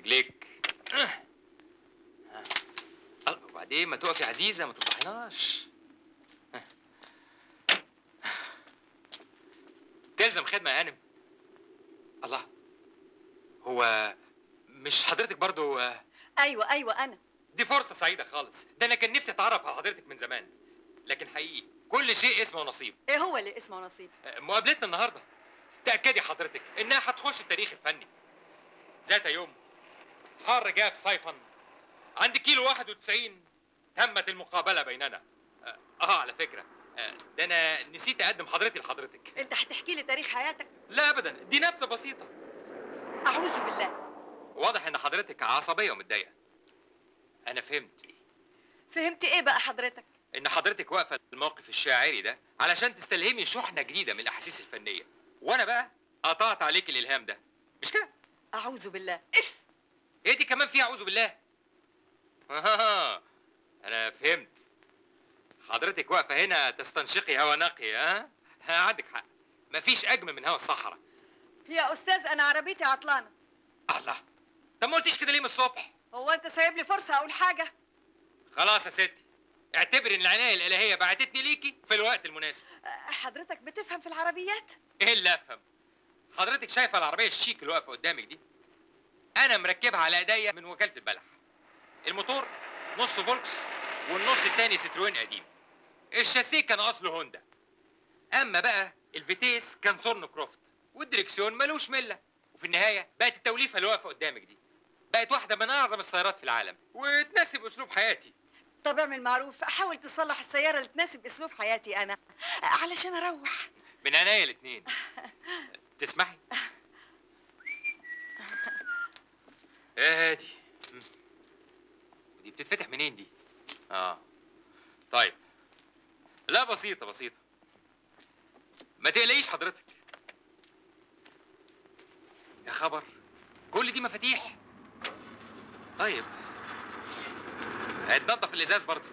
رجليك الله، وبعدين ما تقفي عزيزه ما تفضحيناش تلزم خدمه يا هانم الله هو مش حضرتك برضو آه، ايوه ايوه انا دي فرصة سعيدة خالص ده أنا كان نفسي أتعرف على حضرتك من زمان لكن حقيقي كل شيء اسمه نصيب ايه هو اللي اسمه نصيب آه، مقابلتنا النهاردة تأكدي حضرتك إنها هتخش التاريخ الفني ذات يوم حار جاف صيفا عند كيلو 91 تمت المقابلة بيننا آه, آه على فكرة آه ده أنا نسيت أقدم حضرتي لحضرتك انت هتحكي لي تاريخ حياتك لا أبدا دي نبذة بسيطة اعوذ بالله واضح إن حضرتك عصبية ومتضايقة أنا فهمت فهمت ايه بقى حضرتك ان حضرتك واقفه الموقف الشاعري ده علشان تستلهمي شحنه جديده من الاحاسيس الفنيه وانا بقى قطعت عليك الالهام ده مش كده اعوذ بالله هي دي كمان فيها اعوذ بالله آه انا فهمت حضرتك واقفه هنا تستنشقي هوا نقي ها ها، عندك حق مفيش اجمل من هوا الصحراء يا استاذ انا عربيتي عطلانه الله طب ما قلتيش كده ليه من الصبح هو انت سايب لي فرصه اقول حاجه خلاص يا ستي اعتبري ان العنايه الالهيه بعتتني ليكي في الوقت المناسب أه، حضرتك بتفهم في العربيات ايه اللي افهم حضرتك شايفه العربيه الشيك اللي واقفه قدامك دي انا مركبها على ايديا من وكاله البلح الموتور نص فولكس والنص التاني ستروين قديم الشاسيه كان اصله هوندا اما بقى الفيتيس كان سورن كروفت والدريكسيون ملوش مله وفي النهايه بقت التوليفه اللي واقفه قدامك دي بقت واحده من اعظم السيارات في العالم وتناسب اسلوب حياتي طب اعمل معروف حاول تصلح السياره اللي تناسب اسلوب حياتي انا أه، علشان اروح من عينيا الاتنين تسمحي ايه هادي مم. ودي بتتفتح منين دي اه طيب لا بسيطة بسيطة ما تقلقيش حضرتك يا خبر كل دي مفاتيح طيب هتنضف الازاز برضه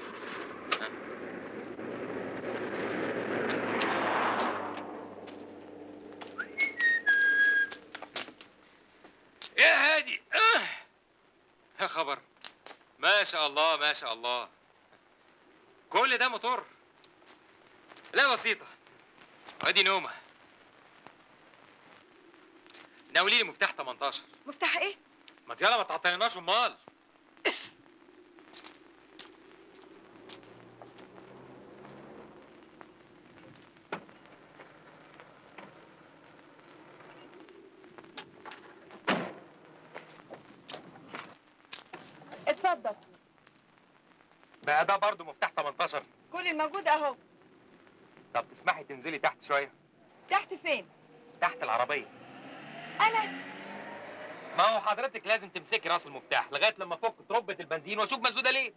يا هادي آه. يا خبر ما شاء الله ما شاء الله كل ده موتور لا بسيطة ادي نومة ناولي لي مفتاح 18 مفتاح ايه ما يلا ما تعطيناش امال اتفضل بقى ده برضه مفتاح 18 كل الموجود اهو طب تسمحي تنزلي تحت شوية تحت فين تحت العربية انا ما هو حضرتك لازم تمسكي راس المفتاح لغاية لما افك تربة البنزين واشوف مسدودة ليه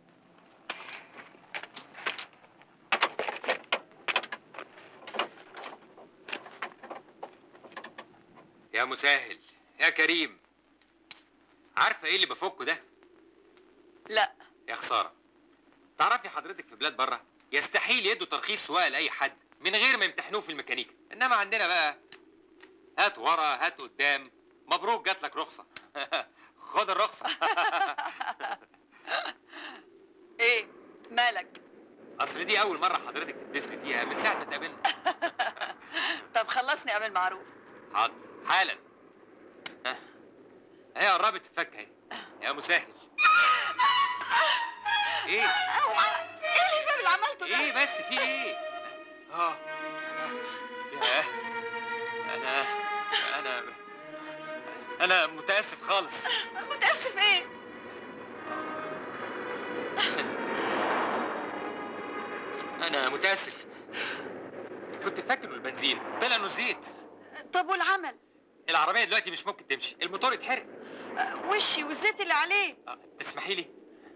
يا مسهل يا كريم عارفة ايه اللي بفكه ده؟ لا يا خسارة تعرفي حضرتك في بلاد بره يستحيل يدوا ترخيص سواقة لأي حد من غير ما يمتحنوه في الميكانيكا إنما عندنا بقى هات ورا هات قدام مبروك جات لك رخصة خد الرخصة ايه مالك أصل دي أول مرة حضرتك تبتسمي فيها من ساعة ما اتقابلنا طب خلصني اعمل معروف حاضر حالا ها. هي قربت تتفك اهي يا مسهل ايه اوعى ايه الهباب اللي عملته ده ايه بس في ايه اه ياه انا انا انا متاسف خالص متاسف ايه انا متاسف كنت فاكر انه البنزين طلع انه زيت طب والعمل العربيه دلوقتي مش ممكن تمشي الموتور اتحرق أه، وشي والزيت اللي عليه آه، تسمحي لي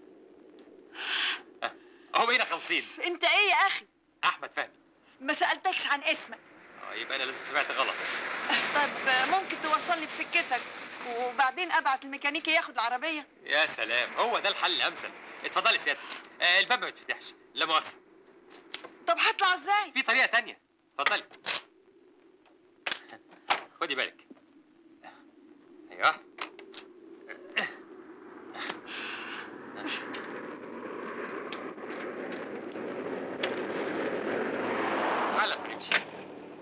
آه، اهو بقينا خالصين انت ايه يا اخي احمد فهمي ما سالتكش عن اسمك اه يبقى انا لازم سمعت غلط طب آه، ممكن توصلني بسكتك وبعدين ابعت الميكانيكي ياخد العربيه يا سلام هو ده الحل الامثل اتفضلي سيادتك آه الباب ما بيتفتحش لا مؤاخذه طب هطلع ازاي في طريقه تانية اتفضلي خدي بالك ايوه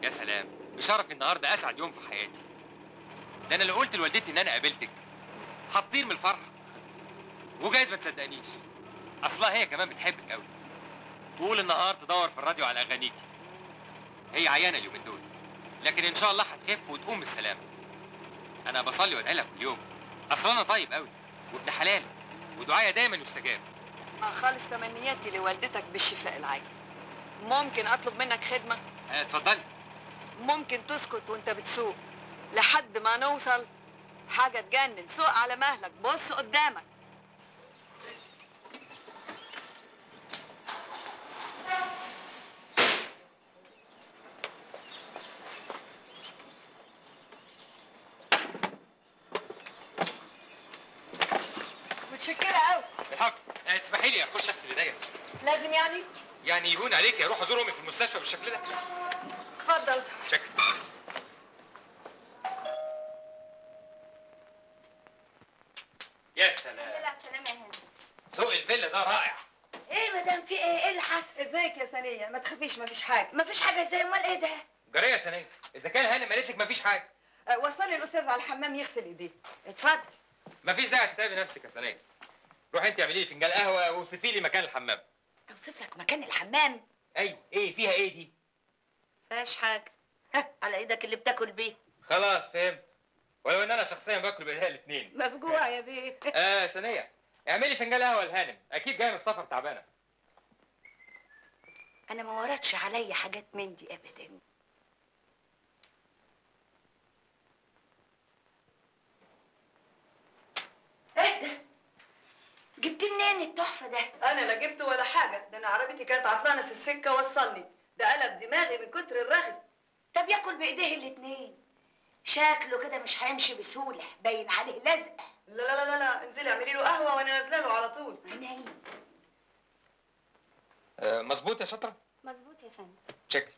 يا سلام بشرف النهارده اسعد يوم في حياتي ده انا لو قلت لوالدتي ان انا قابلتك هتطير من الفرحه وجايز ما تصدقنيش اصلها هي كمان بتحبك قوي طول النهار تدور في الراديو على اغانيكي هي عيانه اليومين دول لكن ان شاء الله هتخف وتقوم بالسلامه انا بصلي وادعي لها كل يوم اصل انا طيب قوي وابن حلال ودعايا دايما يستجاب مع خالص تمنياتي لوالدتك بالشفاء العاجل ممكن اطلب منك خدمه آه، اتفضلي ممكن تسكت وانت بتسوق لحد ما نوصل حاجه تجنن سوق على مهلك بص قدامك متشكرة قوي الحق آه، تسمحي لي اخش اغسل ايديا لازم يعني يعني يهون عليك اروح ازور امي في المستشفى بالشكل ده اتفضل شكرا يا سلام لا سلام يا هند سوق الفيلا ده رائع ايه مدام في ايه ايه اللي حصل ازيك يا ثانية ما تخافيش ما فيش حاجة مفيش حاجه ازاي امال ايه ده جريه يا سنيه اذا كان هانم قالت لك مفيش حاجه أه، وصلي الاستاذ على الحمام يغسل ايديه اتفضل مفيش داعي تتعبي نفسك يا سنيه روحي انت اعملي لي فنجان قهوه ووصفي لي مكان الحمام اوصف لك مكان الحمام اي ايه فيها ايه دي فيهاش حاجه ها على ايدك اللي بتاكل بيه خلاص فهمت ولو ان انا شخصيا باكل بايديها الاثنين مفجوع يا بيه اه ثانيه اعملي فنجان قهوه لهانم اكيد جايه من السفر تعبانه انا ما وردش عليا حاجات من دي ابدا ايه ده جبت منين التحفه ده انا لا جبت ولا حاجة ده انا عربيتي كانت عطلانة في السكة وصلني ده قلب دماغي من كتر الرغي طب ياكل بايديه الاتنين شكله كده مش هيمشي بسهوله باين عليه لزق لا لا لا لا انزلي اعملي له قهوة وانا نازلة له على طول عيني آه مظبوط يا شاطره مظبوط يا فندم تشيك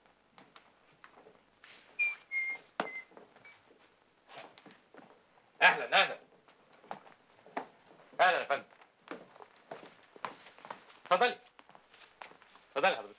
اهلا اهلا اهلا يا فندم اتفضلي اتفضلي حضرتك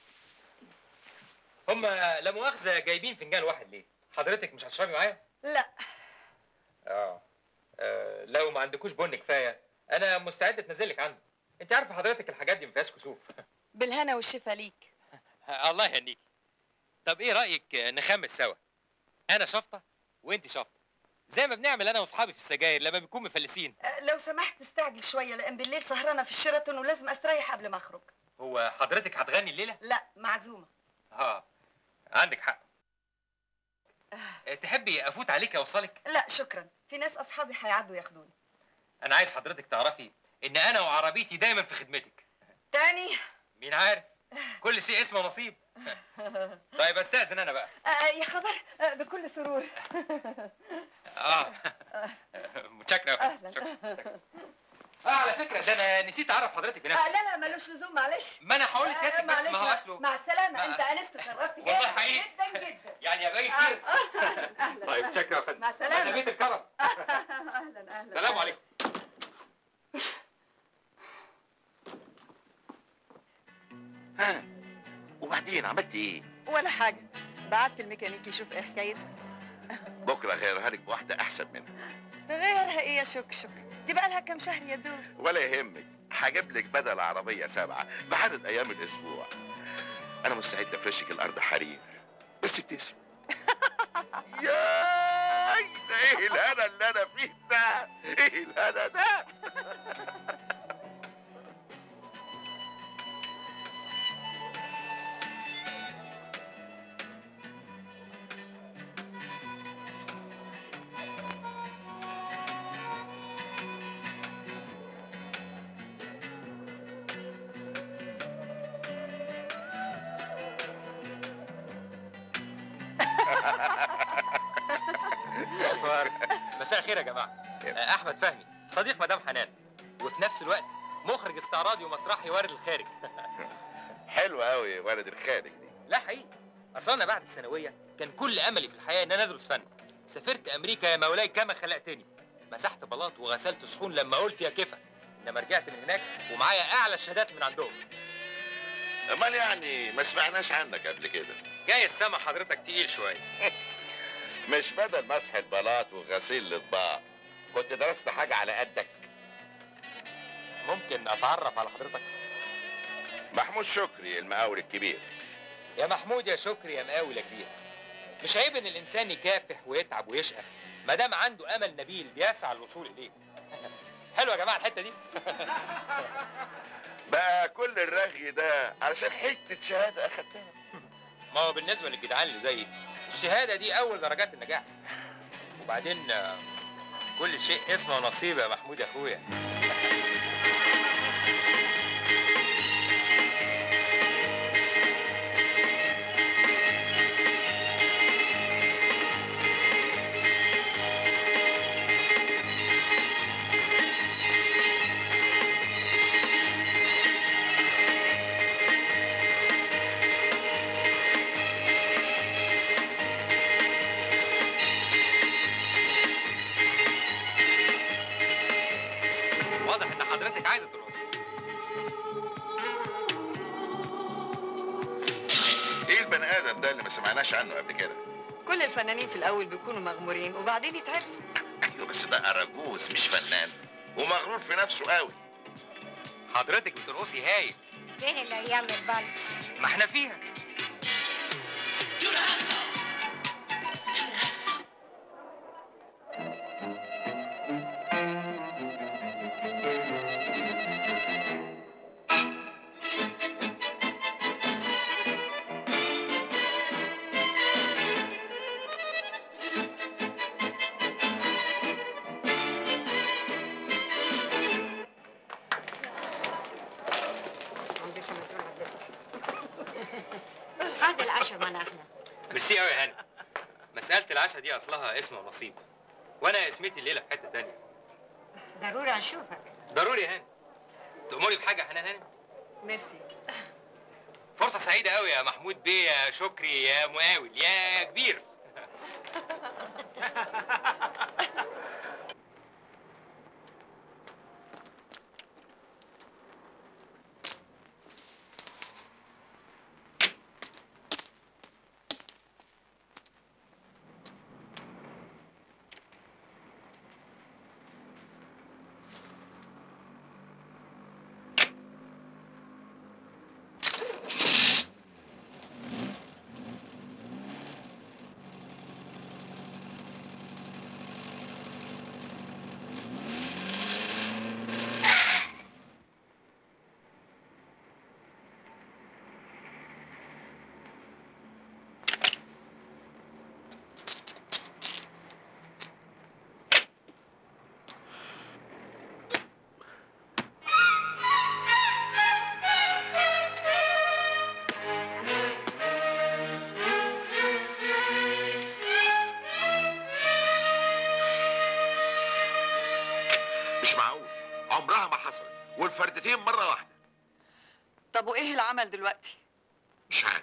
هم لا مؤاخذه جايبين فنجان واحد ليه حضرتك مش هتشربي معايا لا اه آه، لو ما عندكوش بن كفايه انا مستعد اتنزل لك عنده انت عارفه حضرتك الحاجات دي ما فيهاش كسوف بالهنا والشفا ليك الله يهنيك طب ايه رايك نخمس سوا انا شفطه وانت شفطه زي ما بنعمل انا واصحابي في السجاير لما بنكون مفلسين أه، لو سمحت استعجل شوية لان بالليل سهرانة في الشيراتون ولازم استريح قبل ما اخرج هو حضرتك هتغني الليله لا معزومة اه عندك حق آه، تحبي افوت عليك اوصلك لا شكرا في ناس اصحابي هيعدوا ياخدوني انا عايز حضرتك تعرفي ان انا وعربيتي دايما في خدمتك تاني مين عارف كل شيء اسمه نصيب طيب استاذن انا بقى آه يا خبر آه بكل سرور اه متشكر أوي. أهلاً. شكرا شكرا. اه على فكره ده انا نسيت اعرف حضرتك آه بنفسي لا لا ملوش لزوم معلش ما انا هقول آه، لسيادتك بس معلش ما هو مع- اصله مع السلامة ما- انت انست شرفت والله جدا حقيقي. جدا جدا يعني يا باقي آه، كتير آه، اهلا اهلا طيب شكرا يا فندم مع السلامة. بيت الكرم اهلا اهلا سلام عليكم ها وبعدين عملت ايه؟ ولا حاجة بعت الميكانيكي يشوف ايه حكايتها بكره غيرها لك بواحده احسن منها تغيرها ايه يا شكشك دي بقى لها كام شهر يا دور ولا يهمك هجيب لك بدل عربيه سبعه بعدد ايام الاسبوع انا مستعد افرشك الارض حرير بس ابتسم ياي ده ايه الهنا اللي انا فيه ده ايه الهنا ده أسوار مساء الخير يا جماعه آه، احمد فهمي صديق مدام حنان وفي نفس الوقت مخرج استعراضي ومسرحي وارد الخارج حلو قوي ولد الخارج دي لا حقيقي اصل انا بعد الثانويه كان كل املي في الحياه ان انا ادرس فن سافرت امريكا يا مولاي كما خلقتني مسحت بلاط وغسلت صحون لما قلت يا كفى انما رجعت من هناك ومعايا اعلى الشهادات من عندهم امال يعني ما سمعناش عنك قبل كده جاي السما حضرتك تقيل شويه مش بدل مسح البلاط وغسيل الاطباق كنت درست حاجه على قدك ممكن اتعرف على حضرتك محمود شكري المقاول الكبير يا محمود يا شكري يا مقاول يا كبير مش عيب ان الانسان يكافح ويتعب ويشقى ما دام عنده امل نبيل بيسعى للوصول اليه حلوه يا جماعه الحته دي بقى كل الرغي ده علشان حته شهاده اخدتها ما هو بالنسبه للجدعان اللي زيي الشهاده دي اول درجات النجاح وبعدين آه، كل شيء اسمه نصيب يا محمود يا اخويا واضح ان حضرتك عايزه ترقصي ايه البني ادم ده اللي ما سمعناش عنه قبل كده كل الفنانين في الاول بيكونوا مغمورين وبعدين يتعرفوا ايوه بس ده اراجوز مش فنان ومغرور في نفسه قوي حضرتك بترقصي هايل فين الايام البلس ما احنا فيها خد العشاء معنا احنا ميرسي قوي يا هاني مساله العشاء دي اصلها اسم ونصيب وانا اسمتي الليله في حته تانية ضروري اشوفك ضروري يا هاني تأمري بحاجه يا حنان هاني ميرسي فرصه سعيده قوي يا محمود بيه يا شكري يا مقاول يا كبير مش معقول عمرها ما حصلت والفردتين مره واحده طب وايه العمل دلوقتي مش عارف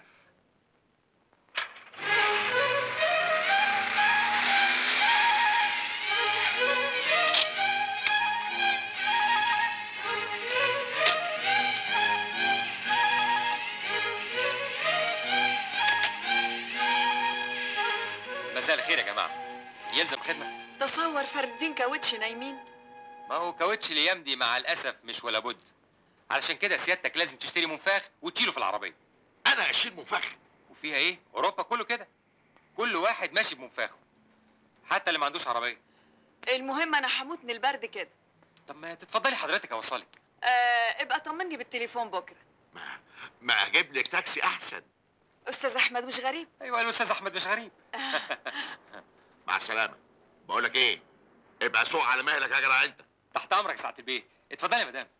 مساء الخير يا جماعه يلزم خدمه تصور فردين كاوتش نايمين ما هو كاوتش الايام دي مع الاسف مش ولا بد علشان كده سيادتك لازم تشتري منفاخ وتشيله في العربيه انا اشيل منفخ وفيها ايه اوروبا كله كده كل واحد ماشي بمنفاخه حتى اللي ما عندوش عربيه المهم انا هموت من البرد كده طب ما تتفضلي حضرتك اوصلك آه ابقى طمني بالتليفون بكره ما, ما اجيب لك تاكسي احسن استاذ احمد مش غريب ايوه الاستاذ احمد مش غريب مع السلامه بقول لك ايه ابقى سوق على مهلك يا جدع انت تحت امرك يا سعاده البيه اتفضلي يا مدام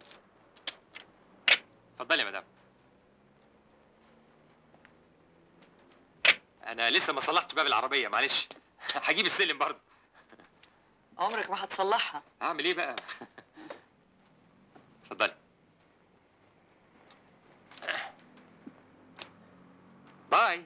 اتفضلي يا مدام انا لسه ما صلحتش باب العربيه معلش هجيب السلم برضه عمرك ما هتصلحها اعمل ايه بقى اتفضلي باي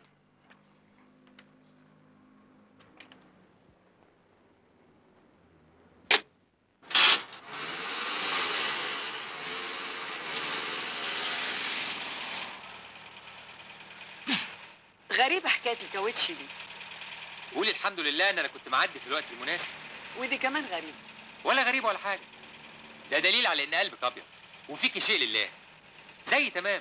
غريبة حكاية الكاوتش دي قولي الحمد لله ان انا كنت معدي في الوقت المناسب ودي كمان غريبة ولا غريب ولا حاجه ده دليل على ان قلبك ابيض وفيكي شيء لله زي تمام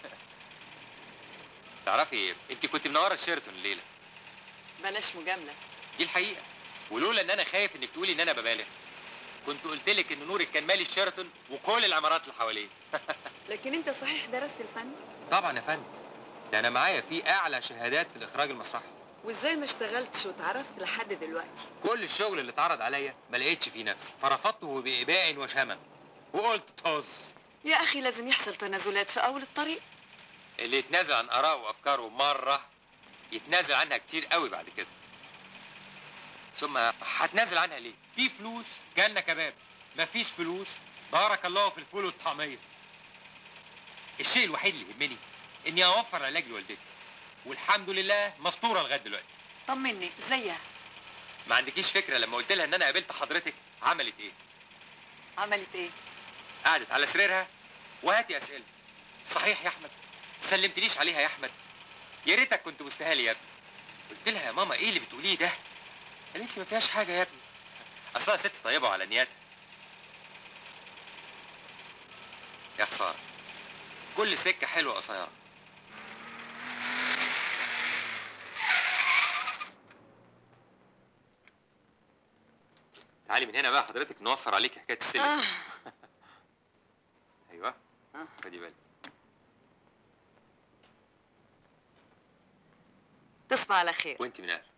تعرفي انت كنت منوره الشيرتون الليله بلاش مجاملة دي الحقيقه ولولا ان انا خايف انك تقولي ان انا ببالغ كنت قلت لك ان نورك كان مالي الشيرتون وكل العمارات اللي حواليه لكن انت صحيح درست الفن طبعا يا فندم ده انا معايا فيه اعلى شهادات في الاخراج المسرحي وازاي ما اشتغلتش واتعرفت لحد دلوقتي كل الشغل اللي اتعرض عليا ما لقيتش فيه نفسي فرفضته بإباء وشمم وقلت طز يا اخي لازم يحصل تنازلات في اول الطريق اللي يتنازل عن آراءه وأفكاره مرة يتنازل عنها كتير قوي بعد كده ثم هتنازل عنها ليه؟ في فلوس جالنا كباب مفيش فلوس بارك الله في الفول والطعمية الشيء الوحيد اللي يهمني إني أوفر علاج لوالدتي والحمد لله مستورة لغاية دلوقتي طمني زيها ما عندكيش فكرة لما قلت لها إن أنا قابلت حضرتك عملت إيه؟ عملت ايه قعدت على سريرها وهاتي اسئله صحيح يا احمد سلمتليش عليها يا احمد يا ريتك كنت مستهالي يا ابني قلت لها يا ماما ايه اللي بتقوليه ده قالت لي ما فيهاش حاجه يا ابني اصلها ست طيبه وعلى نياتها يا خساره كل سكه حلوه قصيره تعالي من هنا بقى حضرتك نوفر عليك حكايه السلم آه. ايوه آه. خدي بالك تصبح على خير وانت من اهل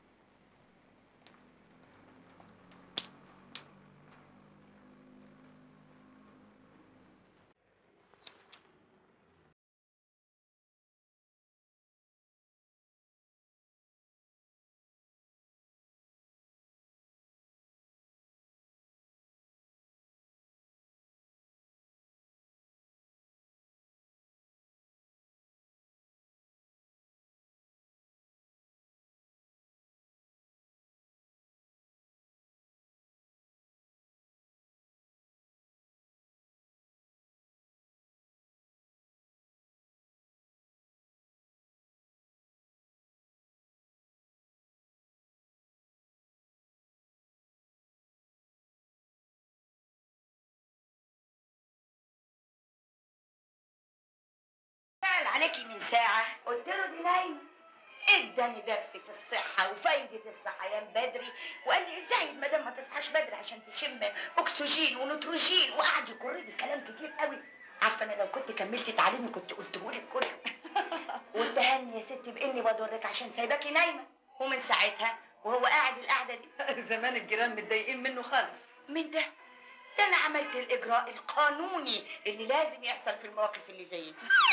سأل عليكي من ساعة قلت له دي نايمة اداني درس في الصحة وفايدة الصحيان بدري وقال لي ازاي المدام ما تصحاش بدري عشان تشم اكسجين ونيتروجين وقعد يكر لي كلام كتير قوي عارفة انا لو كنت كملت تعليمي كنت قلته لك كله واتهمني يا ستي باني بضرك عشان سايباكي نايمة ومن ساعتها وهو قاعد القعدة دي زمان الجيران متضايقين منه خالص من ده ده انا عملت الاجراء القانوني اللي لازم يحصل في المواقف اللي زي دي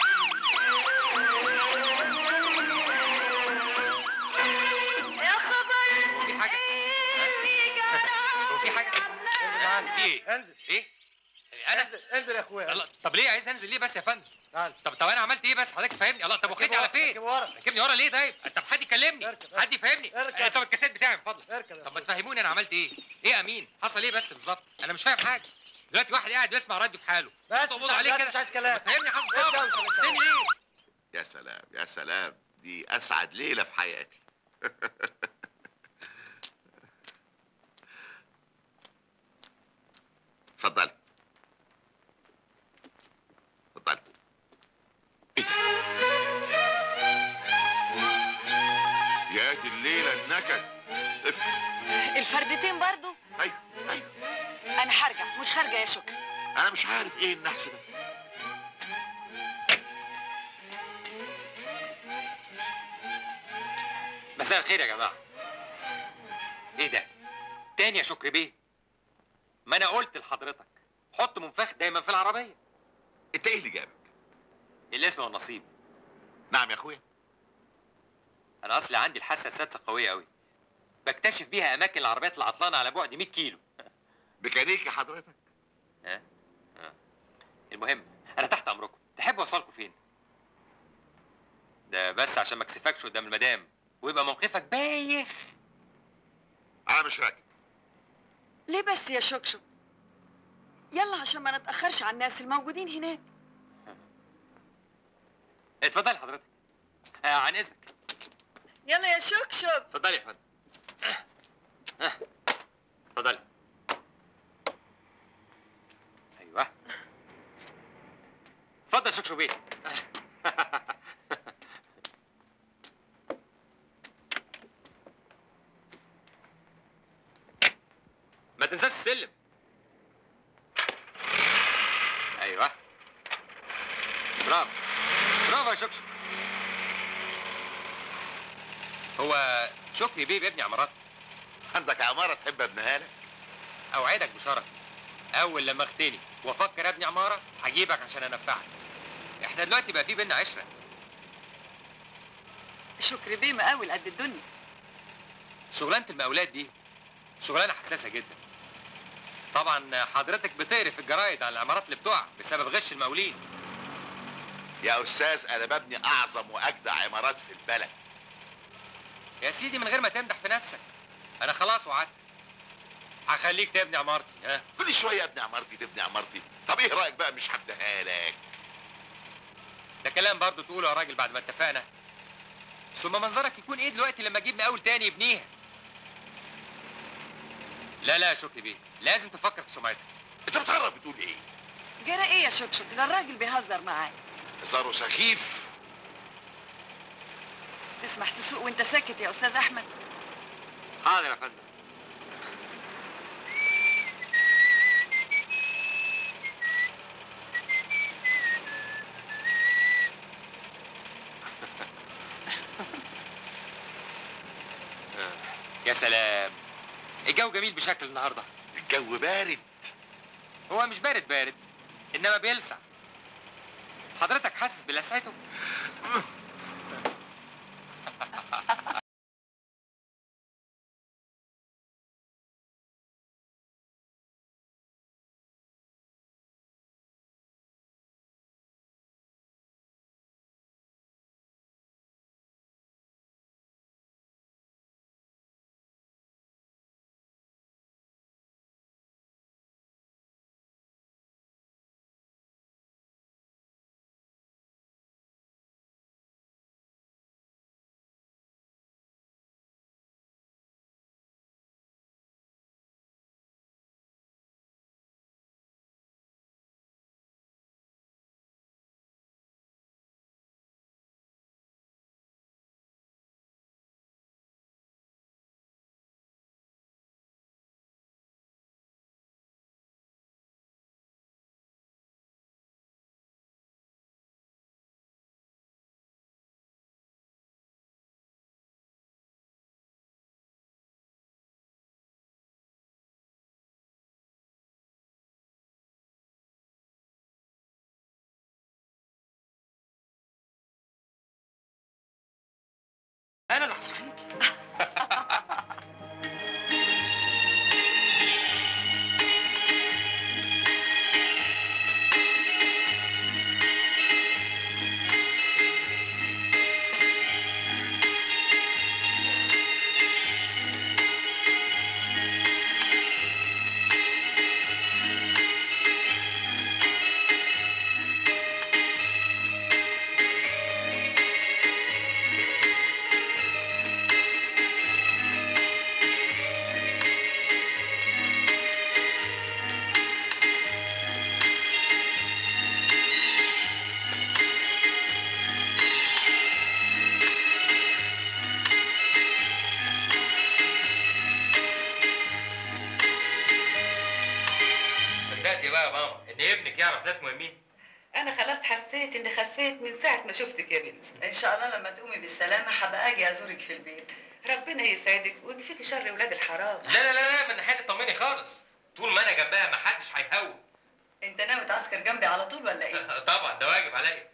يا خبر هو في حاجه هو في حاجه انزل معانا في ايه انزل ايه انا انزل انزل يا اخويا الله طب ليه عايز انزل ليه بس يا فندم تعال طب طب انا عملت ايه بس حضرتك فاهمني الله طب واخدني على فين اركب ورا ركبني ورا ليه طيب طب حد يكلمني اركب، اركب. حد يفهمني اركب. آه، طب الكاسيت بتاعي من فضلك اركب يا طب ما أخويا. تفهموني انا عملت ايه ايه يا امين حصل ايه بس بالظبط انا مش فاهم حاجه دلوقتي واحد قاعد بيسمع راديو في حاله بس تقبضوا مش عايز- عليه بس كده مش عايز كلام. طب ما تفهمني يا حافظ ارجع صابر ومش عايز تاني كلام. ليه يا سلام يا سلام دي اسعد ليله في حياتي اتفضل اتفضل يا دي الليله النكد اف الفردتين برضو ايوه ايوه انا هرجع مش خارجه يا شكري انا مش عارف ايه النحس ده مساء الخير يا جماعه ايه ده تاني يا شكري بيه ما انا قلت لحضرتك حط منفخ دايما في العربيه انت ايه اللي جابك الاسم والنصيب نعم يا اخويا انا اصلي عندي الحاسه السادسه قويه قوي بكتشف بيها اماكن العربيات العطلانه على بعد 100 كيلو ميكانيكي حضرتك ها ها. المهم انا تحت امركم تحب اوصلكم فين ده بس عشان ما اكسفكش قدام المدام ويبقى موقفك بايخ انا مش راكب ليه بس يا شكشك يلا عشان ما نتاخرش على الناس الموجودين هناك اتفضل حضرتك آه عن اذنك يلا يا شكشك اتفضلي يا فندم اتفضلي ايوه اتفضل شكشو بيه ما تنساش السلم ايوه برافو برافو يا شكشو هو شكري بيه بيبني عمارات عندك عماره تحب ابنها لك اوعدك بشرفي اول لما اغتني وافكر ابني عماره هجيبك عشان انفعك احنا دلوقتي بقى في بينا عشره شكري بيه مقاول قد الدنيا شغلانه المقاولات دي شغلانه حساسه جدا طبعا حضرتك بتقري في الجرايد عن العمارات اللي بتقع بسبب غش المقاولين يا استاذ انا ببني اعظم واجدع عمارات في البلد يا سيدي من غير ما تمدح في نفسك انا خلاص وعدت هخليك تبني عمارتي ها كل شويه ابني عمارتي تبني عمارتي طب ايه رايك بقى مش هبنيها لك ده كلام برضه تقوله يا راجل بعد ما اتفقنا ثم منظرك يكون ايه دلوقتي لما اجيب مقاول تاني يبنيها لا لا يا شكري بيه لازم تفكر في سمعتك انت بتهرب بتقول ايه جرى ايه يا شكشك ده الراجل بيهزر معاك هزاره سخيف تسمح تسوق وانت ساكت يا استاذ احمد حاضر يا فندم يا سلام الجو جميل بشكل النهارده الجو بارد هو مش بارد بارد انما بيلسع حضرتك حاسس بلسعته انا اللي هصحيك صدقتي بقى يا ماما ان ابنك يعرف ناس مهمين انا خلاص حسيت اني خفيت من ساعه ما شفتك يا بنت ان شاء الله لما تقومي بالسلامه هبقى اجي ازورك في البيت ربنا يسعدك ويكفيك شر ولاد الحرام لا لا لا لا من ناحيه طمني خالص طول ما انا جنبها ما حدش هيهوب انت ناوي تعسكر جنبي على طول ولا ايه طبعا ده واجب عليا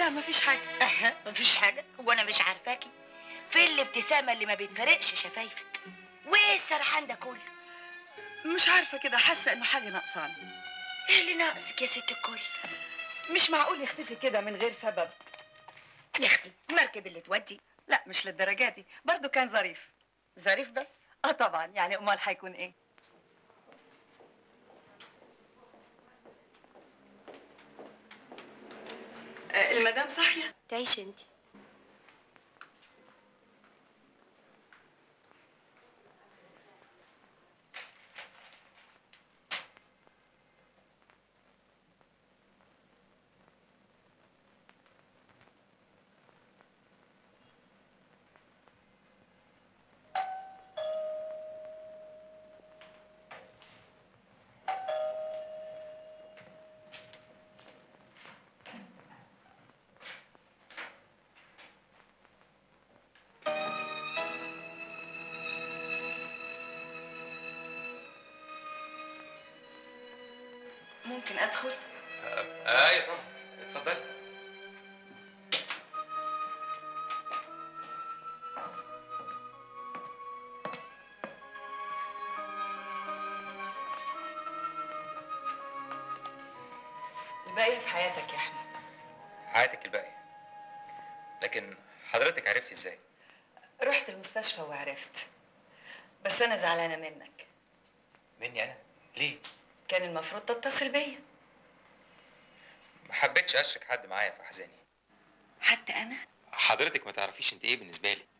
لا مفيش حاجه أها مفيش حاجة هو أنا مش عارفاكي فين الابتسامة اللي ما بتفرقش شفايفك وإيه السرحان ده كله مش عارفه كده حاسه انه حاجه ناقصاني إيه اللي ناقصك يا ست الكل مش معقول يختفي كده من غير سبب يا أختي المركب اللي تودي لا مش للدرجه دي برضه كان ظريف ظريف بس اه طبعا يعني امال هيكون ايه آه، المدام صاحيه تعيش انت ممكن ادخل آه ايوه طبعا اتفضلي الباقيه في حياتك يا احمد حياتك الباقيه لكن حضرتك عرفتي ازاي رحت المستشفى وعرفت بس انا زعلانه منك مني انا ليه كان المفروض تتصل بيا ما حبيتش اشرك حد معايا في احزاني حتى انا حضرتك ما تعرفيش انت ايه بالنسبه لي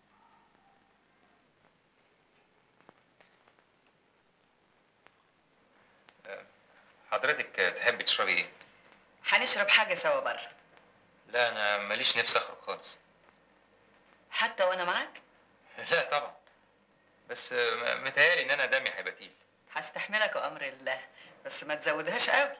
آه، حضرتك تحبي تشربي ايه هنشرب حاجه سوا بره لا انا ماليش نفس اخرج خالص حتى وانا معاك لا طبعا بس آه، م- متهيألي ان انا دمي هيبقى تقيل هستحملك وامر الله بس ما تزودهاش قوي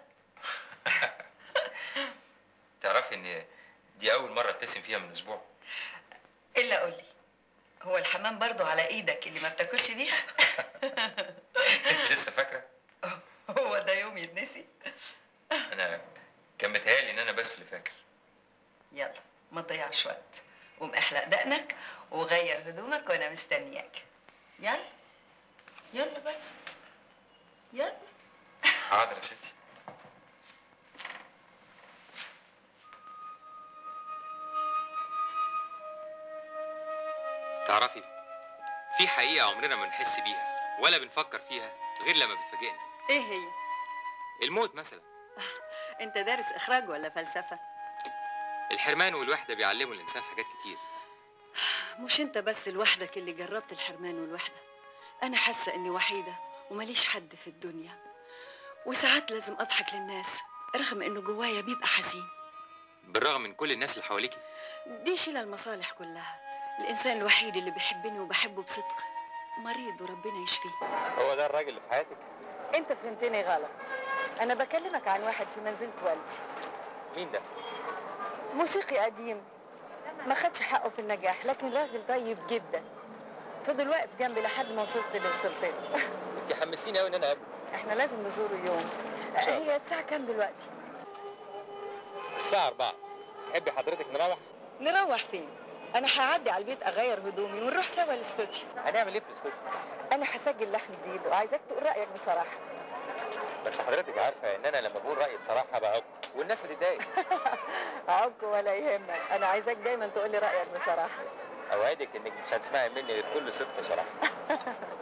تعرفي ان دي اول مره ابتسم فيها من اسبوع الا قول لي هو الحمام برضو على ايدك اللي ما بتاكلش بيها انت لسه فاكره هو ده يوم يتنسي انا كان متهيألي ان انا بس اللي فاكر يلا ما تضيعش وقت قوم احلق دقنك وغير هدومك وانا مستنياك يلا يلا بقى يلا حاضر يا ستي تعرفي في حقيقة عمرنا ما نحس بيها ولا بنفكر فيها غير لما بتفاجئنا ايه هي الموت مثلا انت دارس اخراج ولا فلسفه الحرمان والوحدة بيعلموا الإنسان حاجات كتير مش انت بس لوحدك اللي جربت الحرمان والوحده انا حاسه اني وحيده ومليش حد في الدنيا وساعات لازم اضحك للناس رغم انه جوايا بيبقى حزين بالرغم من كل الناس اللي حواليكي دي شيلة المصالح كلها الانسان الوحيد اللي بيحبني وبحبه بصدق مريض وربنا يشفيه هو ده الراجل اللي في حياتك انت فهمتني غلط انا بكلمك عن واحد في منزلة والدي مين ده؟ موسيقي قديم ما خدش حقه في النجاح لكن راجل طيب جدا فضل واقف جنبي لحد ما وصلت اللي وصلت له انت حمسيني قوي ان انا اقابله احنا لازم نزوره يوم شاء هي الساعة كام دلوقتي؟ الساعة 4 تحبي حضرتك نروح؟ نروح فين؟ أنا هعدي على البيت أغير هدومي ونروح سوا الاستوديو هنعمل ايه في الاستوديو؟ أنا هسجل لحن جديد وعايزاك تقول رأيك بصراحة بس حضرتك عارفة ان انا لما بقول رأيي بصراحة بعك والناس بتتضايق عك ولا يهمك أنا عايزاك دايما تقول لي رأيك بصراحة اوعدك انك مش هتسمعي مني غير كل صدق بصراحة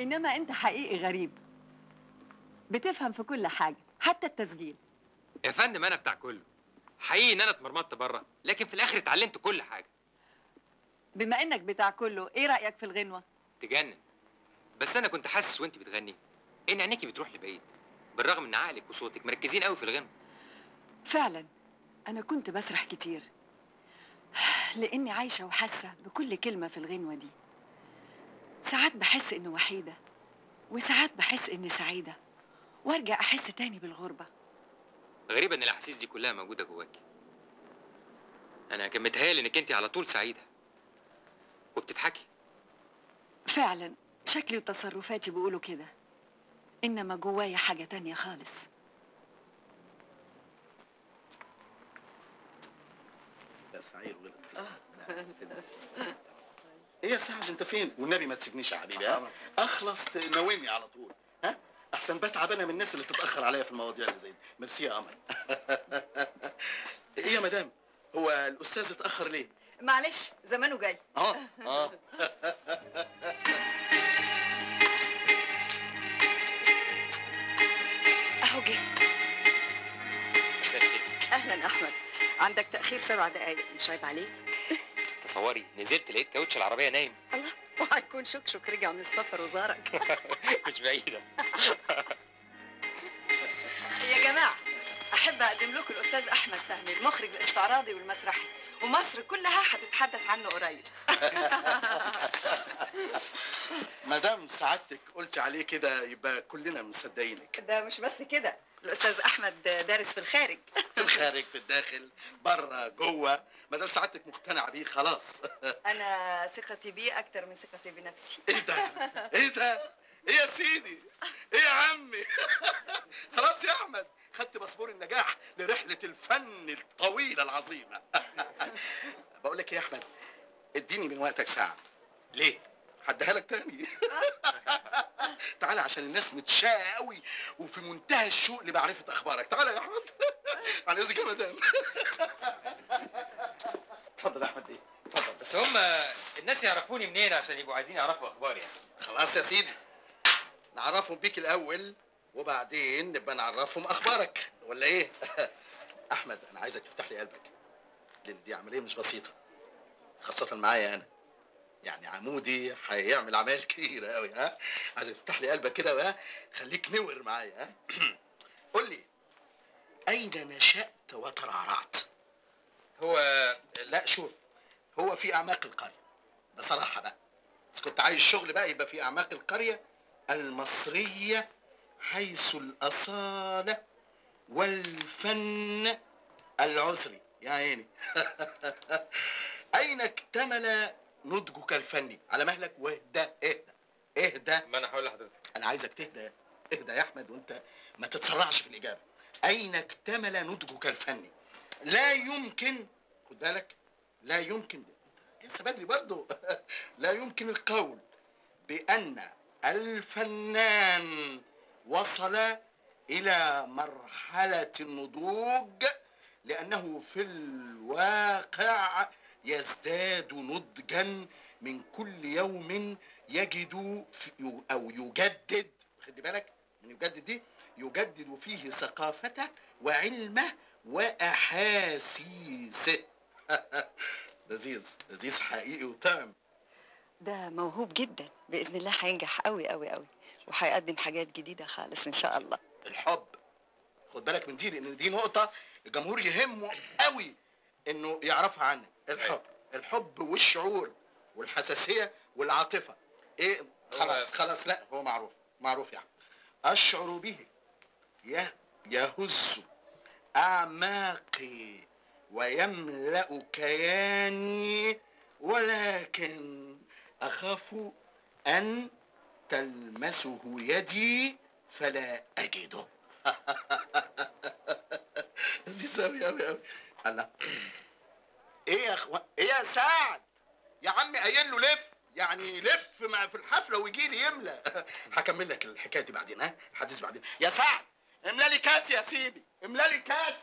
انما انت حقيقي غريب بتفهم في كل حاجه حتى التسجيل يا فندم انا بتاع كله حقيقي ان انا اتمرمطت بره لكن في الاخر اتعلمت كل حاجه بما انك بتاع كله ايه رايك في الغنوه تجنن بس انا كنت حاسس وانت بتغني ان عينيكي بتروح لبعيد بالرغم ان عقلك وصوتك مركزين قوي في الغنى فعلا انا كنت بسرح كتير لاني عايشه وحاسه بكل كلمه في الغنوه دي ساعات بحس اني وحيده وساعات بحس اني سعيده وارجع احس تاني بالغربه غريبه ان الاحاسيس دي كلها موجوده جواكي انا كان متهيألي انك انت على طول سعيده وبتضحكي فعلا شكلي وتصرفاتي بيقولوا كده انما جوايا حاجه تانية خالص يا سعيد ولد ايه يا سعد انت فين والنبي ما تسيبنيش يا حبيبي ها اخلص تناومني على طول ها احسن بتعب انا من الناس اللي بتتاخر عليا في المواضيع اللي زي دي ميرسي يا قمر ايه يا مدام هو الاستاذ اتاخر ليه معلش زمانه جاي اه اه اهو جه مساء الخير اهلا احمد عندك تاخير سبع دقايق مش عيب عليك تصوري نزلت لقيت كاوتش العربيه نايم الله وهيكون شكشك رجع من السفر وزارك مش بعيده يا جماعه احب اقدم لكم الاستاذ احمد فهمي المخرج الاستعراضي والمسرحي ومصر كلها هتتحدث عنه قريب ما دام سعادتك قلت عليه كده يبقى كلنا مصدقينك ده مش بس كده الاستاذ احمد دارس في الخارج في الخارج في الداخل بره جوه ما دام سعادتك مقتنع بيه خلاص انا ثقتي بيه اكتر من ثقتي بنفسي ايه ده ايه ده ايه يا سيدي ايه يا عمي خلاص يا احمد خدت باسبور النجاح لرحله الفن الطويله العظيمه بقول لك إيه يا احمد اديني من وقتك ساعه ليه هديها لك تاني تعالى عشان الناس متشاقه قوي وفي منتهى الشوق لمعرفه اخبارك تعالى يا احمد على اذنك يا مدام اتفضل يا احمد ايه اتفضل بس هم الناس يعرفوني منين عشان يبقوا عايزين يعرفوا اخباري يعني خلاص يا سيدي نعرفهم بيك الاول وبعدين نبقى نعرفهم اخبارك ولا ايه احمد انا عايزك تفتح لي قلبك لان دي عمليه مش بسيطه خاصه معايا انا يعني عمودي هيعمل عمايل كتير قوي ها عايزك تفتح لي قلبك كده بقى خليك نور معايا ها قول لي اين نشات وترعرعت هو لا شوف هو في اعماق القريه بصراحه بقى بس كنت عايز شغل بقى يبقى في اعماق القريه المصريه حيث الاصاله والفن العسري يا عيني اين اكتمل نضجك الفني على مهلك واهدى اهدى اهدى ما انا هقول لحضرتك انا عايزك تهدى اهدى يا احمد وانت ما تتسرعش في الاجابه اين اكتمل نضجك الفني لا يمكن خد بالك لا يمكن لسه بدري برضه لا يمكن القول بان الفنان وصل الى مرحله النضوج لانه في الواقع يزداد نضجا من كل يوم يجد في- او يجدد خلي بالك من يجدد دي يجدد فيه ثقافته وعلمه واحاسيسه لذيذ لذيذ حقيقي وتام ده موهوب جدا باذن الله هينجح قوي قوي قوي وهيقدم حاجات جديده خالص ان شاء الله الحب خد بالك من دي لان دي نقطه الجمهور يهمه قوي انه يعرفها عنك الحب الحب والشعور والحساسيه والعاطفه ايه خلاص خلاص لا هو معروف معروف يعني اشعر به يه- يهز اعماقي ويملا كياني ولكن اخاف ان تلمسه يدي فلا اجده دي سوي قوي قوي الله ايه يا اخوان ايه يا سعد يا عمي قايل له لف يعني لف مع في الحفله ويجي لي يملى هكمل لك الحكايه دي بعدين ها الحديث بعدين يا سعد املى لي كاس يا سيدي املى لي كاس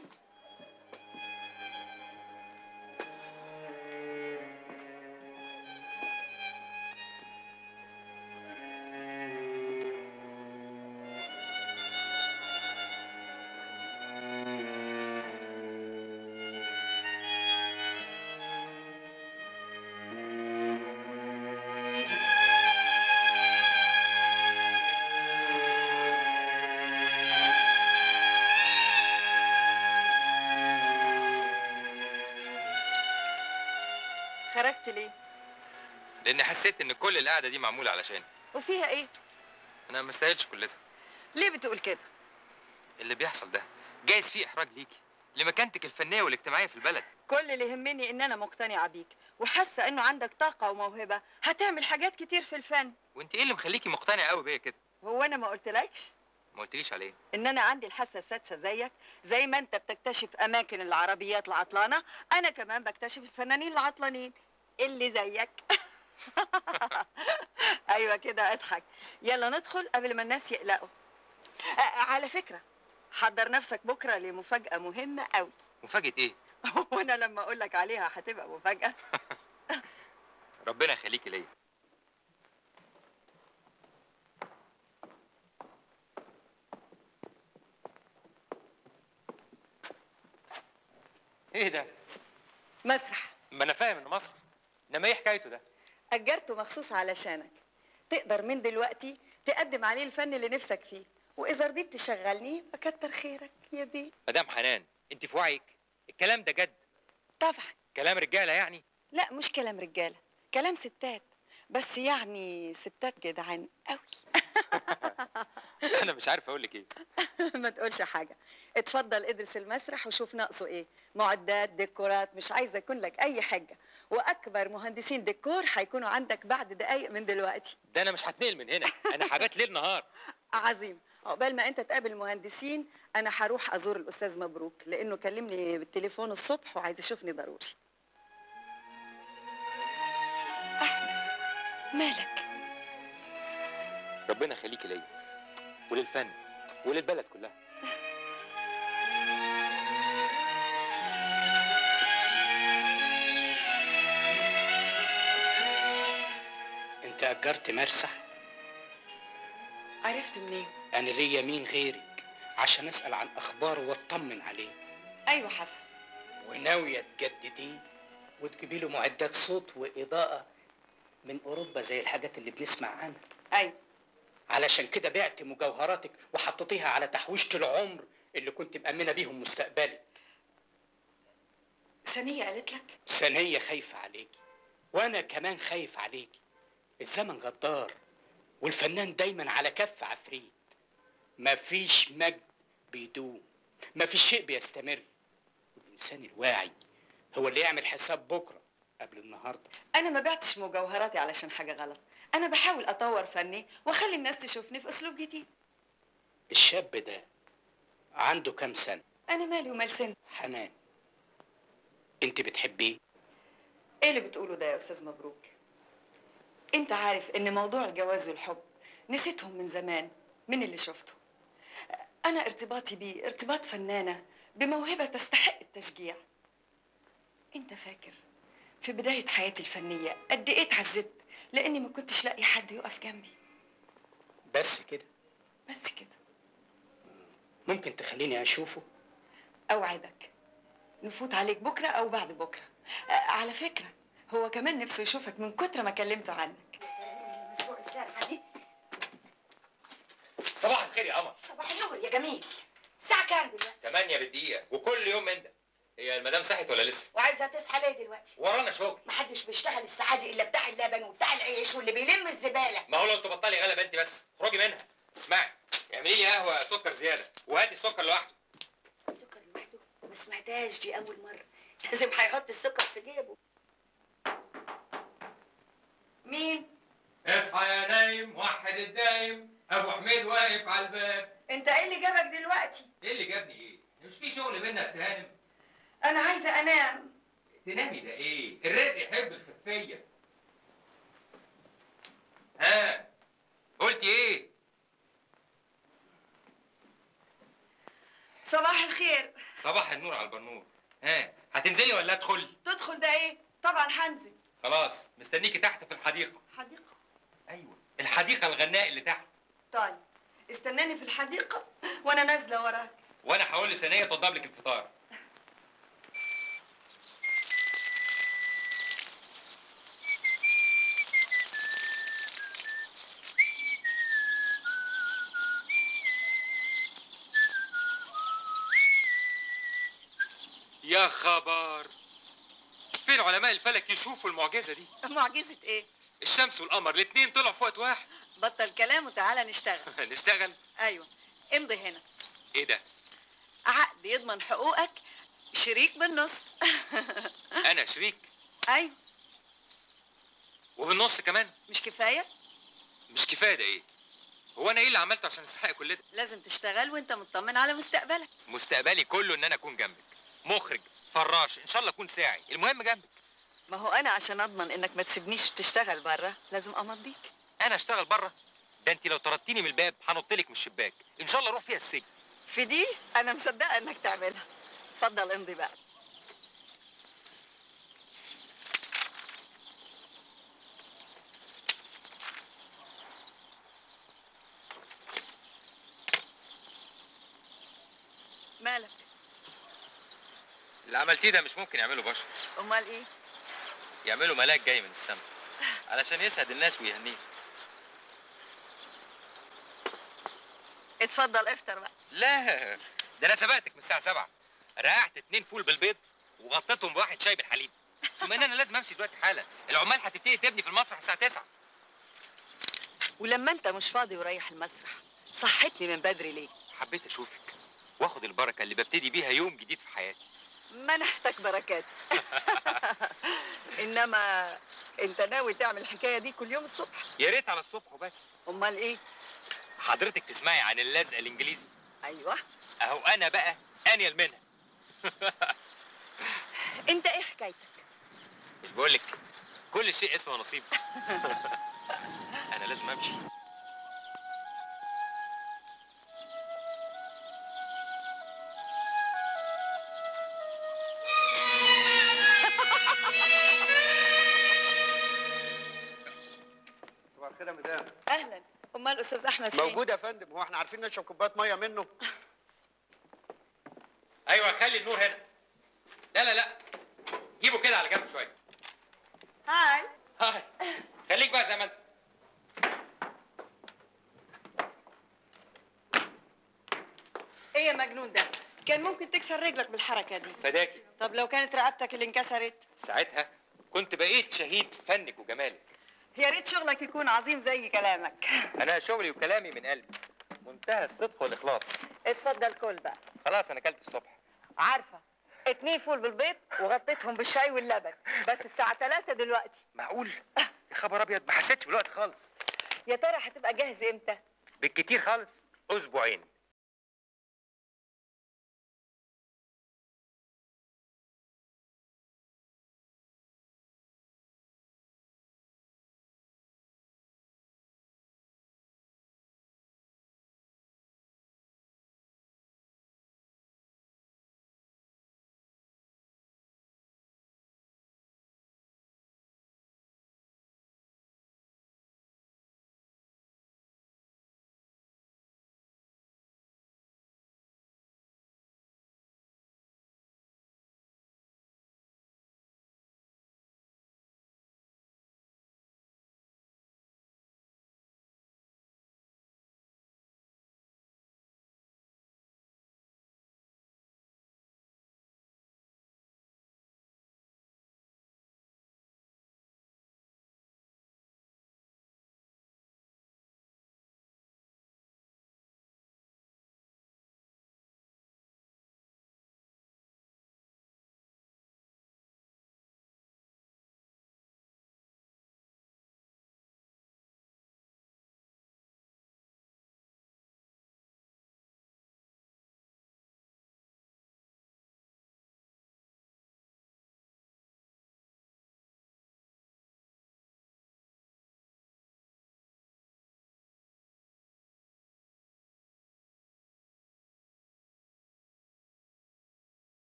قلت ليه لاني حسيت ان كل القعده دي معموله علشاني وفيها ايه انا ما استاهلش كل ده ليه بتقول كده اللي بيحصل ده جايز فيه احراج ليكي لمكانتك الفنيه والاجتماعيه في البلد كل اللي يهمني ان انا مقتنعه بيك وحاسه انه عندك طاقه وموهبه هتعمل حاجات كتير في الفن وانت ايه اللي مخليكي مقتنعه قوي بيا كده هو انا ما قلتلكش ما قلتليش عليه ان انا عندي الحاسه السادسه زيك زي ما انت بتكتشف اماكن العربيات العطلانه انا كمان بكتشف الفنانين العطلانين اللي زيك ايوه كده اضحك يلا ندخل قبل ما الناس يقلقوا آه، على فكره حضر نفسك بكره لمفاجاه مهمه قوي مفاجاه ايه وانا لما اقول لك عليها هتبقى مفاجاه ربنا يخليكي ليا ايه ده مسرح ما انا فاهم انه مسرح انما ايه حكايته ده اجرته مخصوص علشانك تقدر من دلوقتي تقدم عليه الفن اللي نفسك فيه واذا رضيت تشغلني فكتر خيرك يا بيه مدام حنان انت في وعيك الكلام ده جد طبعا كلام رجاله يعني لا مش كلام رجاله كلام ستات بس يعني ستات جدعان قوي انا مش عارف اقول لك ايه ما تقولش حاجه اتفضل ادرس المسرح وشوف ناقصه ايه معدات ديكورات مش عايزه يكون لك اي حاجه واكبر مهندسين ديكور هيكونوا عندك بعد دقايق من دلوقتي ده انا مش هتنقل من هنا انا حبات ليل نهار عظيم عقبال ما انت تقابل مهندسين انا هروح ازور الاستاذ مبروك لانه كلمني بالتليفون الصبح وعايز يشوفني ضروري احمد مالك ربنا يخليكي ليا وللفن وللبلد كلها انت اجرت مرسح عرفت منين انا ليا مين غيرك عشان اسال عن اخباره واطمن عليه ايوه حسن وناويه تجدديه وتجيبي له معدات صوت واضاءه من اوروبا زي الحاجات اللي بنسمع عنها ايوه علشان كده بعت مجوهراتك وحطيتيها على تحويشه العمر اللي كنت مأمنة بيهم مستقبلك ثانيه قالت لك ثانية خايفة عليكي وأنا كمان خايف عليكي الزمن غدار والفنان دايما على كف عفريت مفيش مجد بيدوم مفيش شيء بيستمر والإنسان الواعي هو اللي يعمل حساب بكرة قبل النهاردة انا ما بعتش مجوهراتي علشان حاجه غلط انا بحاول اطور فني واخلي الناس تشوفني في اسلوب جديد الشاب ده عنده كام سنة انا مالي ومال سن حنان انت بتحبيه ايه اللي بتقوله ده يا استاذ مبروك انت عارف ان موضوع الجواز والحب نسيتهم من زمان من اللي شفته انا ارتباطي بيه ارتباط فنانه بموهبه تستحق التشجيع انت فاكر في بدايه حياتي الفنيه قد ايه اتعذبت لاني ما كنتش لاقي حد يقف جنبي بس كده بس كده ممكن تخليني أشوفه اوعدك نفوت عليك بكره او بعد بكره آه، على فكره هو كمان نفسه يشوفك من كتر ما كلمته عنك الاسبوع الساعه دي صباح الخير يا قمر صباح النور يا جميل الساعه كام دلوقتي 8 بالدقيقه وكل يوم من ده هي المدام صحت ولا لسه وعايزه تصحى ليه دلوقتي ورانا شغل محدش بيشتغل الساعه دي الا بتاع اللبن وبتاع العيش واللي بيلم الزباله ما هو لو تبطلي غلبه انت بس اخرجي منها اسمعي اعملي لي قهوه سكر زياده وهاتي السكر لوحده السكر لوحده ما سمعتهاش دي اول مره لازم هيحط السكر في جيبه مين اصحى يا نايم وحد الدايم ابو حميد واقف على الباب انت ايه اللي جابك دلوقتي ايه اللي جابني ايه مش في شغل بينا يا استهانم انا عايزه انام تنامي ده ايه الرزق يحب الخفيه ها قلتي ايه صباح الخير صباح النور على البنور ها هتنزلي ولا ادخل تدخل ده ايه طبعا هنزل خلاص مستنيكي تحت في الحديقه حديقه ايوه الحديقه الغناء اللي تحت طيب استناني في الحديقه وانا نازله وراك وانا هقول لثانيه توضب لك الفطار يا خبر فين علماء الفلك يشوفوا المعجزه دي معجزة ايه؟ الشمس والقمر الاثنين طلعوا في وقت واحد بطل كلام وتعالى نشتغل نشتغل ايوه امضي هنا ايه ده عقد يضمن حقوقك شريك بالنص انا شريك ايوه وبالنص كمان مش كفايه مش كفايه ده ايه هو انا ايه اللي عملته عشان استحق كل ده لازم تشتغل وانت مطمن على مستقبلك مستقبلي كله ان انا اكون جنبك مخرج فراش ان شاء الله اكون ساعي المهم جنبك ما هو انا عشان اضمن انك ما تسيبنيش وتشتغل بره لازم امضيك انا اشتغل بره ده انت لو طردتيني من الباب هنط لك من الشباك ان شاء الله اروح فيها السجن في دي انا مصدقه انك تعملها اتفضل امضي بقى مالك اللي عملتيه ده مش ممكن يعمله بشر امال ايه يعمله ملاك جاي من السماء علشان يسعد الناس ويهنيهم اتفضل افطر بقى لا ده انا سبقتك من الساعه 7 رقعت اتنين فول بالبيض وغطيتهم بواحد شاي بالحليب ثم ان انا لازم امشي دلوقتي حالا العمال هتبتدي تبني في المسرح الساعه 9 ولما انت مش فاضي ورايح المسرح صحتني من بدري ليه حبيت اشوفك واخد البركه اللي ببتدي بيها يوم جديد في حياتي منحتك بركات انما انت ناوي تعمل الحكايه دي كل يوم الصبح يا ريت على الصبح وبس امال ايه حضرتك تسمعي عن اللزق الانجليزي ايوه اهو انا بقى انيل منها انت ايه حكايتك مش بقولك كل شيء اسمه نصيب انا لازم امشي صباح الخير يا مدام اهلا امال الاستاذ احمد فين موجود يا فندم هو احنا عارفين نشرب كوبايه ميه منه ايوه خلي النور هنا لا لا لا جيبه كده على جنب شويه هاي هاي خليك بقى زي ما انت ايه يا مجنون ده كان ممكن تكسر رجلك بالحركه دي فداكي طب لو كانت رقبتك اللي انكسرت ساعتها كنت بقيت شهيد فنك وجمالك يا ريت شغلك يكون عظيم زي كلامك انا شغلي وكلامي من قلبي منتهى الصدق والاخلاص اتفضل كل بقى خلاص انا اكلت الصبح عارفه اتنين فول بالبيض وغطيتهم بالشاي واللبن بس الساعه 3 دلوقتي معقول يا خبر ابيض ما حسيتش بالوقت خالص يا ترى هتبقى جاهز امتى بالكتير خالص اسبوعين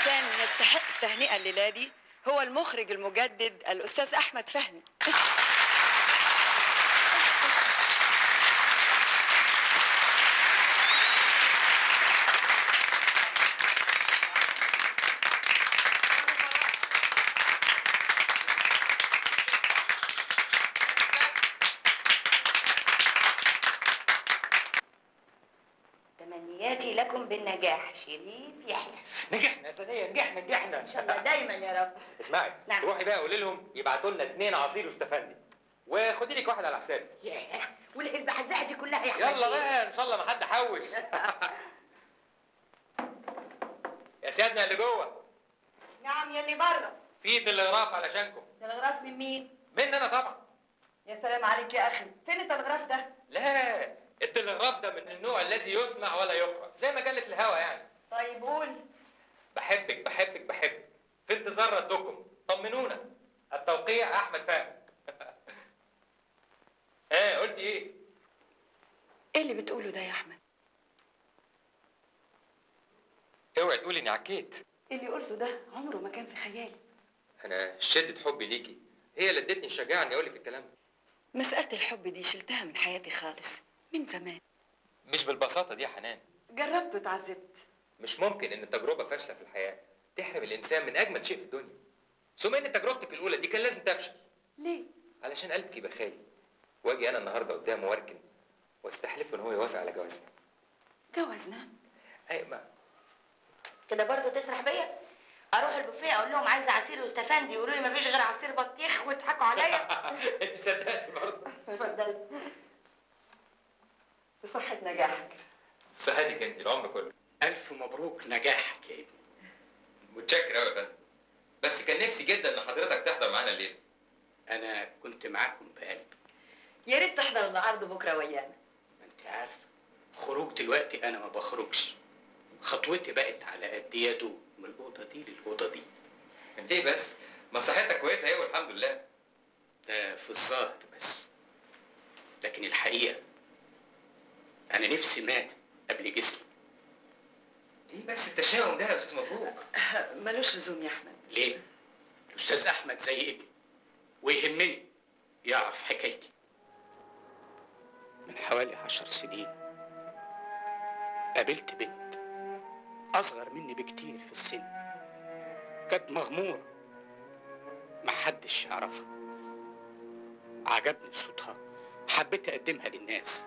انسان يستحق التهنئه الليله دي هو المخرج المجدد الاستاذ احمد فهمي تمنياتي لكم بالنجاح شريف يحيى نجحنا يا سنية نجحنا نجحنا ان شاء الله دايما يا رب اسمعي نعم. روحي بقى قولي لهم يبعتوا لنا اثنين عصير واستفندي وخدي لك واحد على حسابي ياه والبحزاحه دي كلها يا احمد يلا إيه؟ بقى ان شاء الله ما حد حوش يا سيادنا اللي جوه نعم يا اللي بره في تلغراف علشانكم تلغراف من مين مني انا طبعا يا سلام عليك يا اخي فين التلغراف ده لا التلغراف ده من النوع الذي يسمع ولا يقرا زي مجله الهوا يعني طيب قول بحبك بحبك بحبك في انتظار ردكم طمنونا التوقيع احمد فهمي ها قلت ايه ايه اللي بتقوله ده يا احمد اوعي تقولي اني عكيت اللي قلته ده عمره ما كان في خيالي انا شدة حبي ليكي هي اللي ادتني الشجاعه اني اقول لك الكلام ده مساله الحب دي شلتها من حياتي خالص من زمان مش بالبساطه دي يا حنان جربت واتعذبت مش ممكن ان تجربه فاشله في الحياه تحرم الانسان من اجمل شيء في الدنيا ثم ان تجربتك الاولى دي كان لازم تفشل ليه علشان قلبك يبقى خالي واجي انا النهارده قدامه واركن واستحلفه ان هو يوافق على جوازنا جوزنا اي ما كده برضو تسرح بيا اروح البوفيه اقول لهم عايزه عصير واستفندي يقولوا لي مفيش غير عصير بطيخ ويضحكوا عليا انت صدقتي برضه اتفضل بصحة نجاحك صحتك انت العمر كله الف مبروك نجاحك يا ابني متشكر قوي يا فندم بس كان نفسي جدا ان حضرتك تحضر معانا الليله انا كنت معاكم بقلبي يا ريت تحضر العرض بكره ويانا ما انت عارفه خروج دلوقتي انا ما بخرجش خطوتي بقت على قد يده من الاوضه دي للاوضه دي ليه بس ما صحتك كويسه اهي والحمد لله ده في الظاهر بس لكن الحقيقه انا نفسي مات قبل جسمي ليه بس التشاؤم ده يا استاذ مبروك ملوش لزوم يا احمد ليه الاستاذ احمد زي ابني ويهمني يعرف حكايتي من حوالي عشر سنين قابلت بنت اصغر مني بكتير في السن كانت مغموره محدش يعرفها عجبني صوتها حبيت اقدمها للناس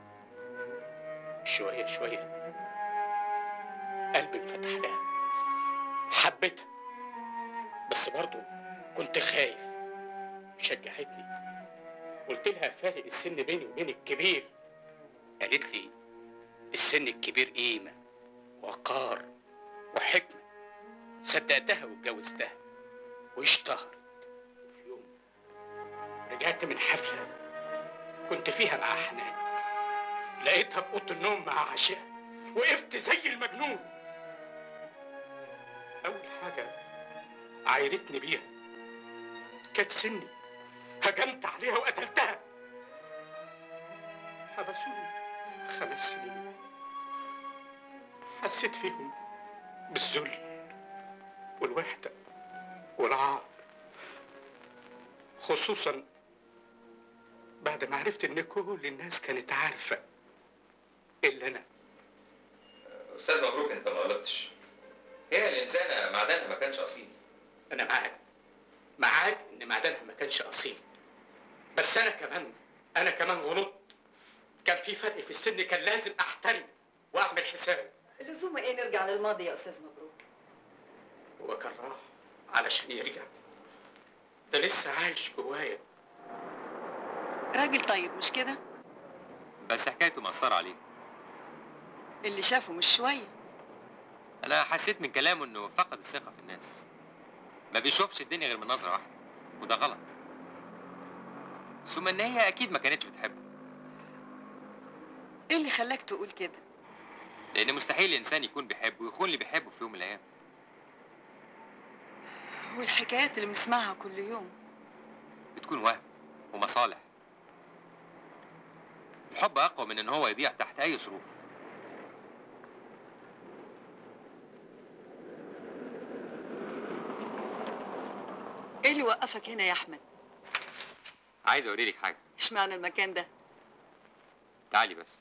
شويه شويه قلبي انفتح لها حبيتها بس برضه كنت خايف شجعتني قلت لها فارق السن بيني وبين الكبير قالت لي السن الكبير قيمة وقار وحكمة صدقتها واتجوزتها واشتهرت في يوم رجعت من حفلة كنت فيها مع حنان لقيتها في أوضة النوم مع عشاء وقفت زي المجنون أول حاجة عايرتني بيها كانت سني هجمت عليها وقتلتها حبسوني خمس سنين حسيت فيهم بالذل والوحدة والعار خصوصا بعد ما عرفت ان كل الناس كانت عارفة الا انا استاذ مبروك انت ما غلطتش هي الانسانه معدنها ما كانش اصيل انا معاك معاك ان معدنها ما كانش اصيل بس انا كمان انا كمان غلطت كان في فرق في السن كان لازم احترم واعمل حساب اللزوم ايه نرجع للماضي يا استاذ مبروك هو كان راح علشان يرجع ده لسه عايش جوايا راجل طيب مش كده بس حكايته مأثرة عليه اللي شافه مش شويه انا حسيت من كلامه انه فقد الثقه في الناس ما بيشوفش الدنيا غير من نظره واحده وده غلط ثم ان هي اكيد ما كانتش بتحبه ايه اللي خلاك تقول كده لان مستحيل الانسان يكون بيحبه ويخون اللي بيحبه في يوم من الايام والحكايات اللي بنسمعها كل يوم بتكون وهم ومصالح الحب اقوى من ان هو يضيع تحت اي ظروف ايه اللي وقفك هنا يا احمد عايز اوريلك حاجه اشمعنى المكان ده تعالي بس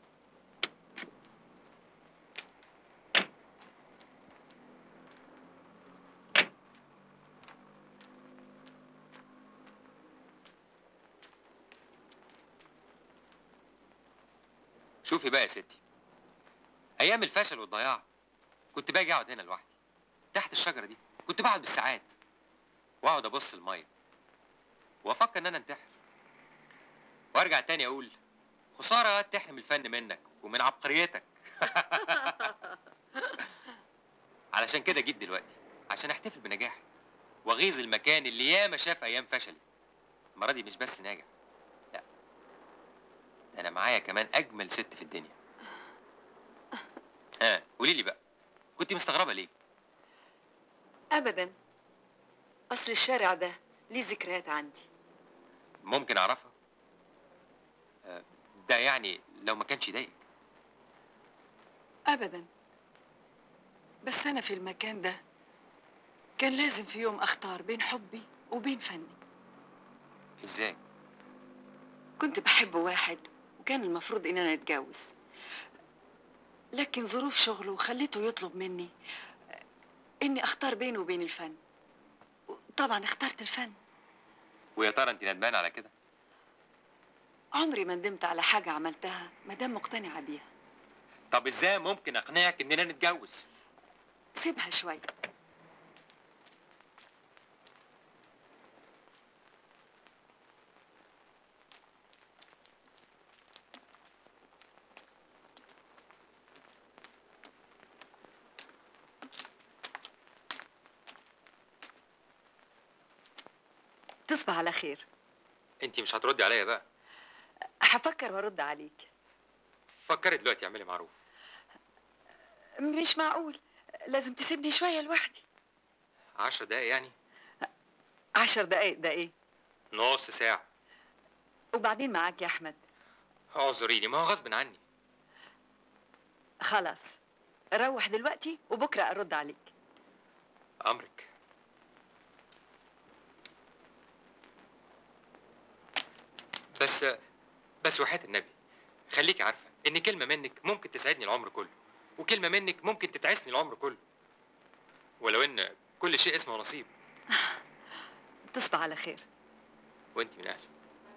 شوفي بقى يا ستي ايام الفشل والضياع كنت باجي اقعد هنا لوحدي تحت الشجره دي كنت بقعد بالساعات واقعد ابص الميه وافكر ان انا انتحر وارجع تاني اقول خساره تحرم الفن منك ومن عبقريتك علشان كده جيت دلوقتي عشان احتفل بنجاحي واغيظ المكان اللي ياما شاف ايام فشلي المره دي مش بس ناجح لا ده انا معايا كمان اجمل ست في الدنيا ها قولي لي بقى كنت مستغربه ليه ابدا اصل الشارع ده ليه ذكريات عندي ممكن اعرفها آه، ده يعني لو ما كانش يضايقك ابدا بس انا في المكان ده كان لازم في يوم اختار بين حبي وبين فني ازاي كنت بحب واحد وكان المفروض اننا نتجوز لكن ظروف شغله خلته يطلب مني اني اختار بينه وبين الفن طبعا اخترت الفن ويا ترى انت ندمان على كده عمري ما ندمت على حاجة عملتها ما دام مقتنعة بيها طب ازاي ممكن اقنعك اننا نتجوز سيبها شوية تصبح على خير انت مش هتردي عليا بقى هفكر وارد عليك فكري دلوقتي اعملي معروف مش معقول لازم تسيبني شوية لوحدي عشر دقايق يعني عشر دقايق ده ايه نص ساعة وبعدين معاك يا احمد اعذريني ما هو غصب عني خلاص روح دلوقتي وبكرة ارد عليك امرك بس بس وحياة النبي خليكي عارفة إن كلمة منك ممكن تسعدني العمر كله وكلمة منك ممكن تتعسني العمر كله ولو إن كل شيء اسمه نصيب تصبح على خير وأنت من أهلي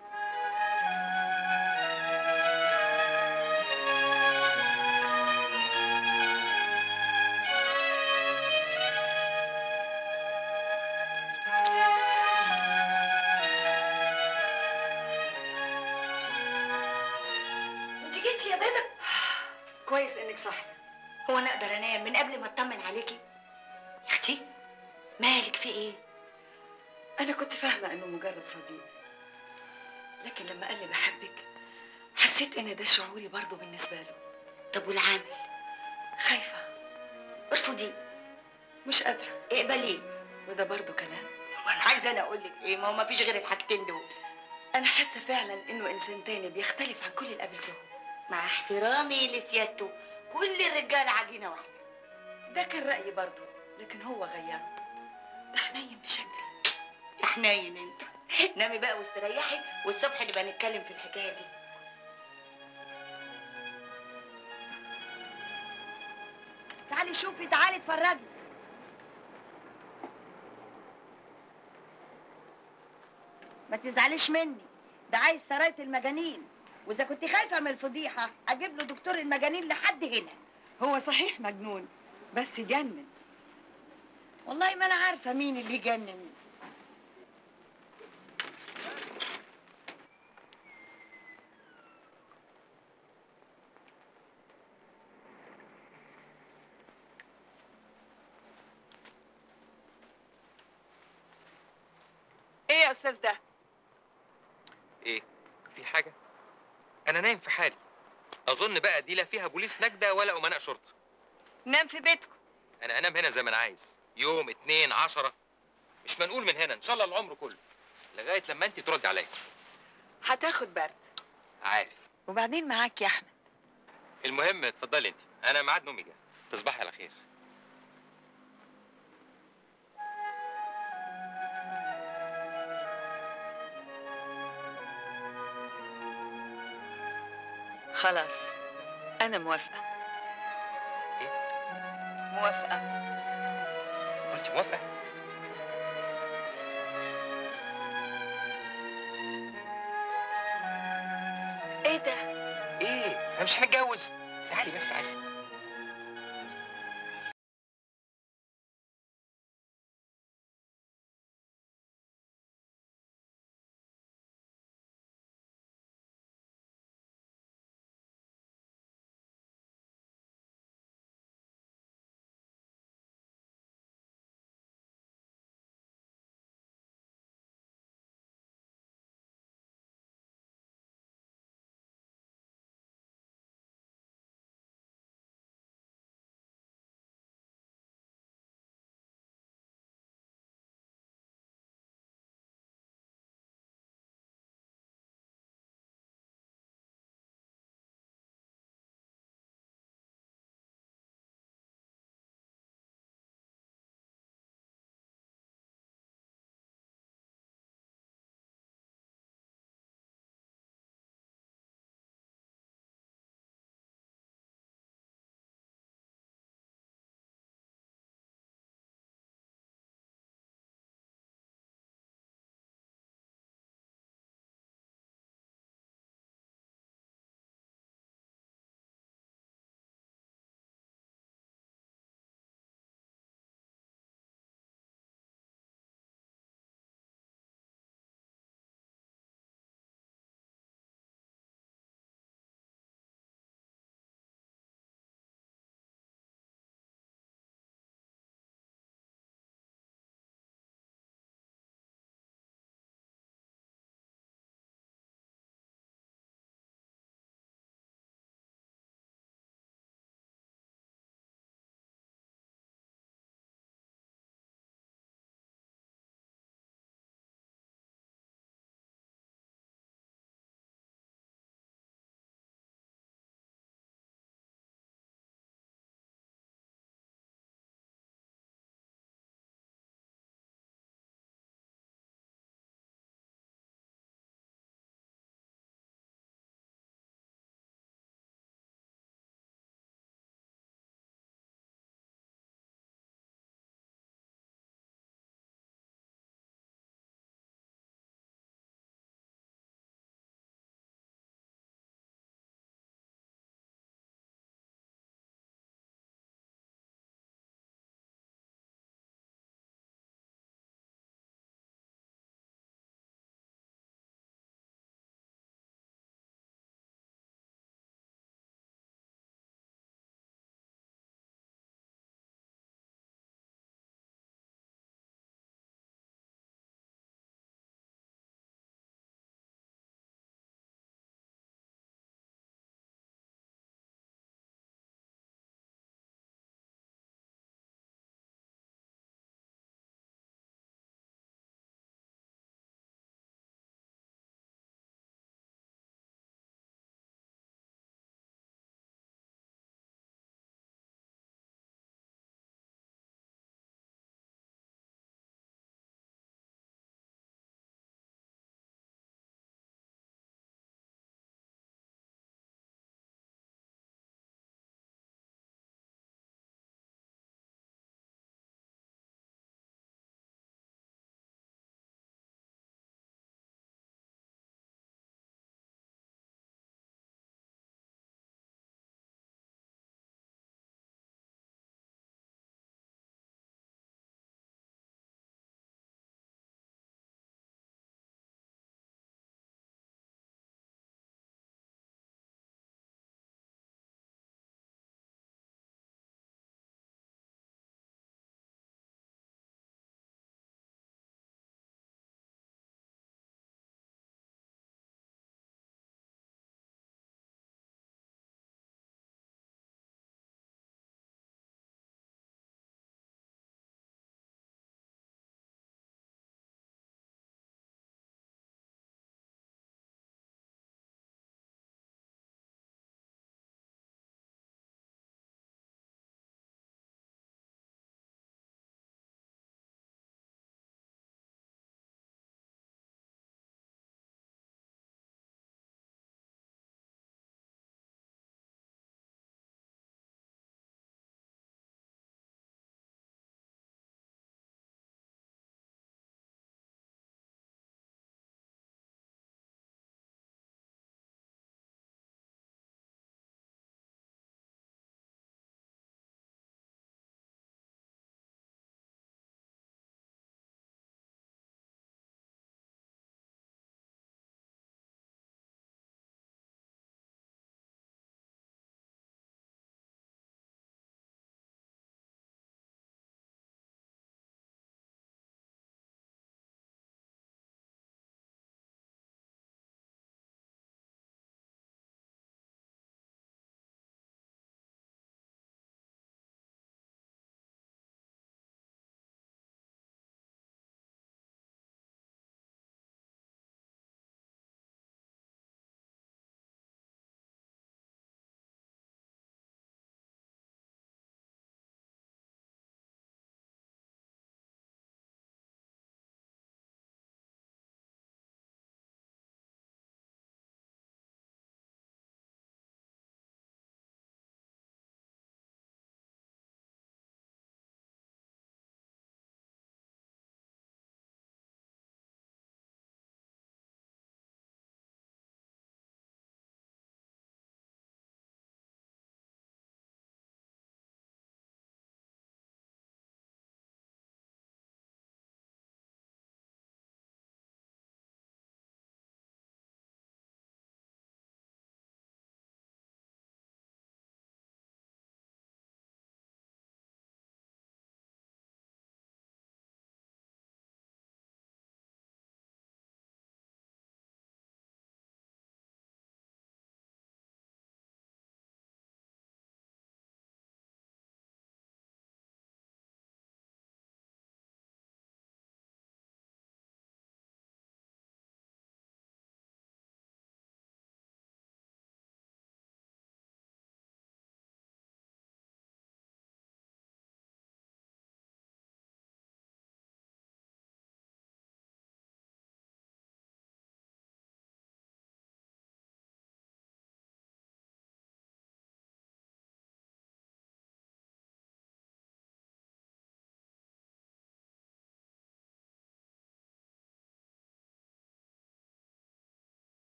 انت جيتي يا بدر كويس انك صاحية هو انا اقدر انام من قبل ما اطمن عليكي يا اختي مالك في ايه انا كنت فاهمة انه مجرد صديق لكن لما قال لي بحبك حسيت ان ده شعوري برضه بالنسبة له طب والعامل خايفة ارفضي مش قادرة اقبليه وده برضه كلام وانا عايزه انا اقول لك ايه ما هو ما فيش غير الحاجتين دول انا حاسة فعلا انه انسان تاني بيختلف عن كل اللي قابلتهم مع احترامي لسيادته كل الرجال عجينه واحده ده كان رأيي برضه لكن هو غيره ده حنين بشكل يا حنين انت نامي بقى واستريحي والصبح نبقى نتكلم في الحكايه دي تعالي شوفي تعالي اتفرجي ما تزعليش مني ده عايز سرايه المجانين واذا كنت خايفه من الفضيحه اجيب له دكتور المجانين لحد هنا هو صحيح مجنون بس يجنن والله ما انا عارفه مين اللي جنن ايه يا استاذ ده إيه في حاجة أنا نايم في حالي أظن بقى دي لا فيها بوليس نجدة ولا أمناء شرطة نام في بيتكم أنا أنام هنا زي ما أنا عايز يوم اتنين عشرة مش منقول من هنا إن شاء الله العمر كله لغاية لما أنت تردي عليا هتاخد برد عارف وبعدين معاك يا احمد المهم اتفضلي انت انا ميعاد نومي جه تصبحي على خير خلاص انا موافقه إيه؟ موافقه وانت موافقه ايه ده ايه انا مش هنتجوز تعالي بس تعالي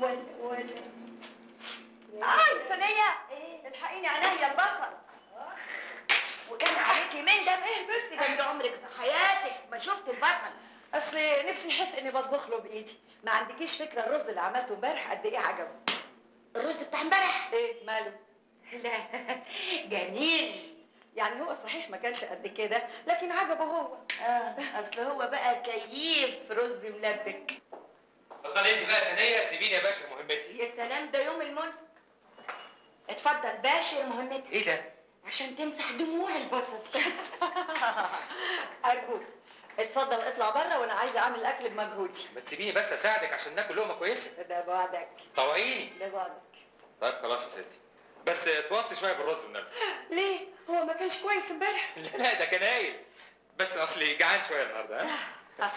ولا ولا اي ثانيه الحقيني عليا البصل وكان عليكي من ده ايه بس ده انت عمرك في حياتك ما شفت البصل اصل نفسي احس اني بطبخ له بايدي ما عندكيش فكره الرز اللي عملته امبارح قد ايه عجبه الرز بتاع امبارح ايه ماله لا جميل يعني هو صحيح ما كانش قد كده لكن عجبه هو اه اصل هو بقى كيف رز ملبك اتفضلي انت بقى ثانيه سيبيني يا باشا مهمتي يا سلام ده يوم المن اتفضل باشا مهمتك ايه ده عشان تمسح دموع البصل ارجوك اتفضل اطلع بره وانا عايزه اعمل اكل بمجهودي ما تسيبيني بس اساعدك عشان ناكل لقمه كويسه ده بعدك طوعيني ده بعدك طيب خلاص يا ستي بس توصي شويه بالرز والنبي ليه هو ما كانش كويس امبارح لا لا ده كان هايل بس اصلي جعان شويه النهارده ها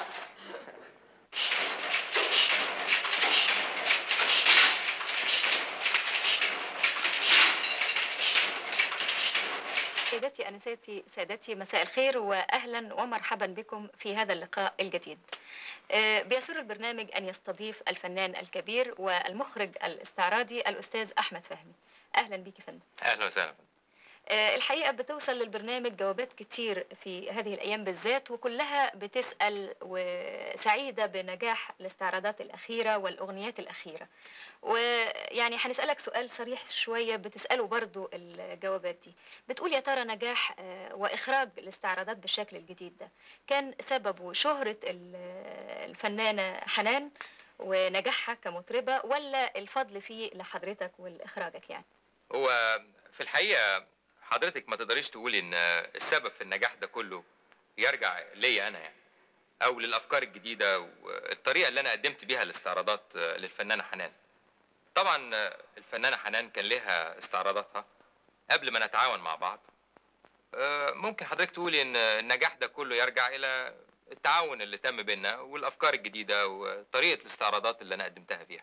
سيداتي أنساتي سادتي مساء الخير وأهلا ومرحبا بكم في هذا اللقاء الجديد آه، بيسر البرنامج أن يستضيف الفنان الكبير والمخرج الاستعراضي الأستاذ أحمد فهمي أهلا بك فندم اهلا وسهلا آه، الحقيقة بتوصل للبرنامج جوابات كتير في هذه الأيام بالذات وكلها بتسأل وسعيدة بنجاح الاستعراضات الأخيرة والأغنيات الأخيرة ويعني هنسألك سؤال صريح شوية بتسأله برضو الجوابات دي بتقول يا ترى نجاح آه، وإخراج الاستعراضات بالشكل الجديد ده كان سببه شهرة ال- الفنانة حنان ونجاحها كمطربة ولا الفضل فيه لحضرتك ولإخراجك يعني هو في الحقيقه حضرتك ما تقدريش تقولي ان السبب في النجاح ده كله يرجع ليا انا يعني او للافكار الجديده والطريقه اللي انا قدمت بيها الاستعراضات للفنانه حنان طبعا الفنانه حنان كان لها استعراضاتها قبل ما نتعاون مع بعض آه، ممكن حضرتك تقولي ان النجاح ده كله يرجع الى التعاون اللي تم بينا والافكار الجديده وطريقه الاستعراضات اللي انا قدمتها فيها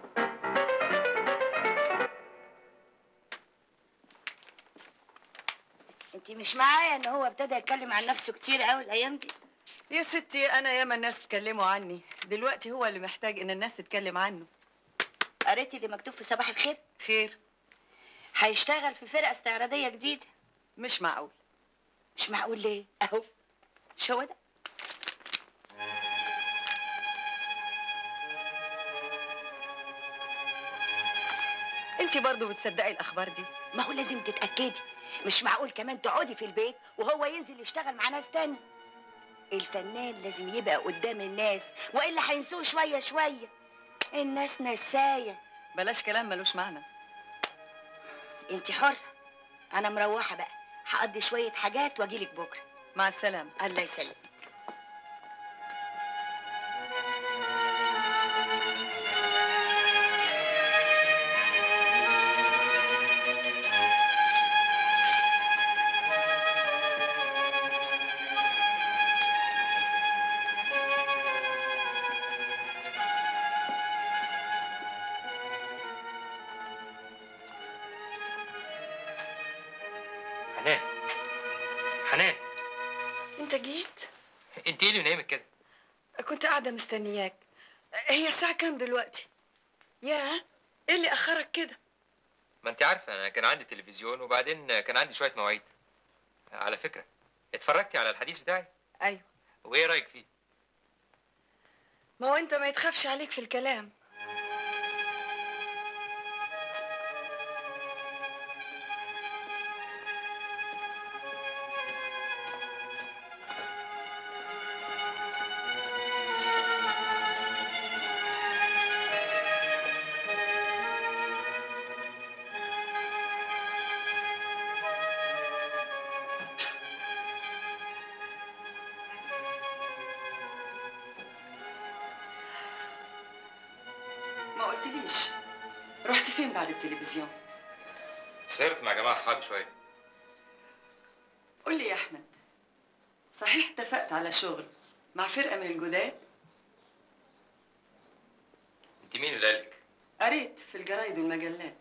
انت مش معايا ان هو ابتدى يتكلم عن نفسه كتير قوي الايام دي يا ستي انا ياما الناس اتكلموا عني دلوقتي هو اللي محتاج ان الناس تتكلم عنه قريتي اللي مكتوب في صباح الخير خير هيشتغل في فرقه استعراضيه جديده مش معقول مش معقول ليه اهو مش هو ده انت برضو بتصدقي الاخبار دي ما هو لازم تتاكدي مش معقول كمان تقعدي في البيت وهو ينزل يشتغل مع ناس تاني الفنان لازم يبقى قدام الناس والا هينسوه شويه شويه الناس نسايه بلاش كلام ملوش معنى انت حره انا مروحه بقى هقضي شويه حاجات واجيلك بكره مع السلامه الله يسلمك حنان حنان انت جيت انت ايه اللي منامك كده كنت قاعده مستنياك هي الساعه كام دلوقتي ياه ايه اللي اخرك كده ما انت عارفه انا كان عندي تلفزيون وبعدين كان عندي شويه مواعيد على فكره اتفرجتي على الحديث بتاعي ايوه وايه رايك فيه ما هو انت ما يتخافش عليك في الكلام ما قلتليش رحت فين بعد التلفزيون سهرت مع جماعه اصحابي شويه قول لي يا احمد صحيح اتفقت على شغل مع فرقه من الجداد انت مين اللي قالك قريت في الجرايد والمجلات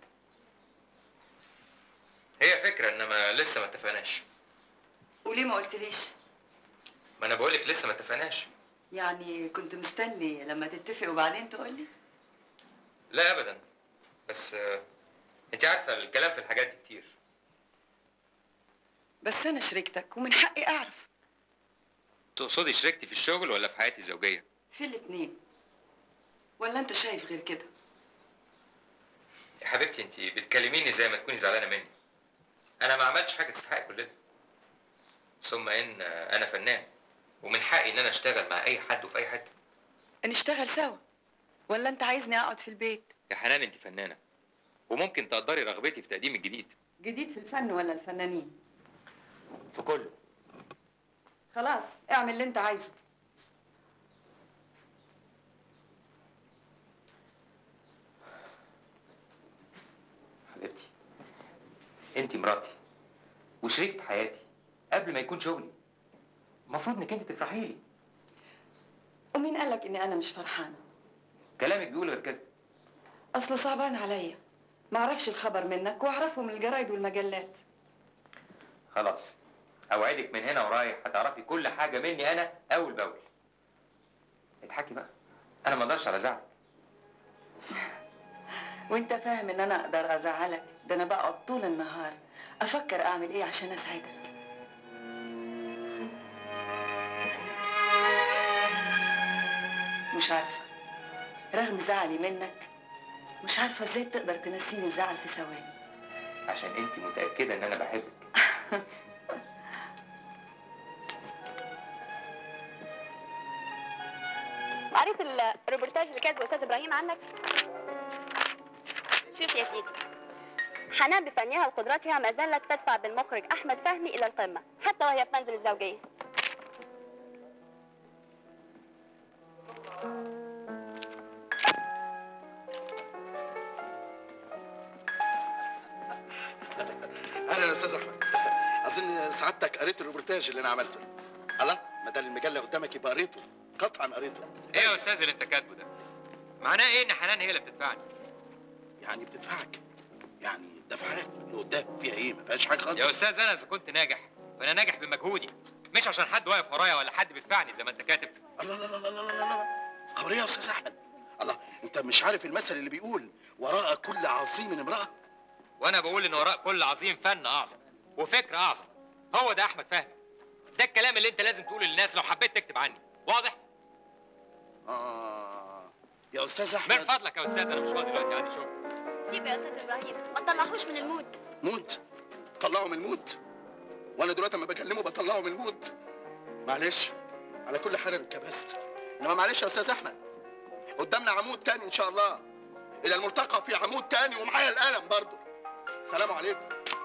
هي فكره انما لسه ما اتفقناش وليه ما قلتليش ما انا بقولك لسه ما اتفقناش يعني كنت مستني لما تتفق وبعدين تقولي لا ابدا بس آه، انت عارفه الكلام في الحاجات دي كتير بس انا شريكتك ومن حقي اعرف تقصدي شريكتي في الشغل ولا في حياتي الزوجيه في الاتنين ولا انت شايف غير كده يا حبيبتي انت بتكلميني زي ما تكوني زعلانه مني انا ما عملتش حاجه تستحق كل ده ثم ان آه، انا فنان ومن حقي ان انا اشتغل مع اي حد وفي اي حته نشتغل سوا ولا انت عايزني اقعد في البيت يا حنان انت فنانه وممكن تقدري رغبتي في تقديم الجديد جديد في الفن ولا الفنانين في كله خلاص اعمل اللي انت عايزه حبيبتي انت مراتي وشريكة حياتي قبل ما يكون شغلي المفروض انك انت تفرحي لي ومين قالك اني انا مش فرحانه كلامك بيقول غير كده اصل صعبان عليا ما اعرفش الخبر منك واعرفه من الجرايد والمجلات خلاص اوعدك من هنا ورايح هتعرفي كل حاجه مني انا اول باول اضحكي بقى انا ما اقدرش على زعل وانت فاهم ان انا اقدر ازعلك ده انا بقعد طول النهار افكر اعمل ايه عشان اسعدك مش عارفه رغم زعلي منك مش عارفه ازاي تقدر تنسيني الزعل في ثواني عشان انت متاكده ان انا بحبك قريت الروبورتاج اللي كاتبه استاذ ابراهيم عنك شوف يا سيدي حنان بفنها وقدراتها ما زالت تدفع بالمخرج احمد فهمي الى القمه حتى وهي في منزل الزوجيه اهلا يا استاذ احمد اظن سعادتك قريت الروبورتاج اللي انا عملته الله ما دام المجله قدامك يبقى قريته قطعا قريته ايه يا استاذ اللي انت كاتبه ده معناه ايه ان حنان هي اللي بتدفعني يعني بتدفعك يعني دفعات اللي قدام فيها ايه ما فيهاش حاجه خالص يا استاذ انا اذا كنت ناجح فانا ناجح بمجهودي مش عشان حد واقف ورايا ولا حد بيدفعني زي ما انت كاتب الله الله الله الله الله الله خبر ايه يا استاذ احمد الله انت مش عارف المثل اللي بيقول وراء كل عظيم امراه وانا بقول ان وراء كل عظيم فن اعظم وفكر اعظم هو ده احمد فهمي ده الكلام اللي انت لازم تقوله للناس لو حبيت تكتب عني واضح اه يا استاذ من احمد فضلك يا استاذ انا مش فاضي دلوقتي عندي شغل سيبه يا استاذ ابراهيم ما تطلعهوش من المود مود طلعه من المود وانا دلوقتي لما بكلمه بطلعه من المود معلش على كل حال انا اتكبست انما معلش يا استاذ احمد قدامنا عمود تاني ان شاء الله الى الملتقى في عمود تاني ومعايا القلم برضه سلام عليكم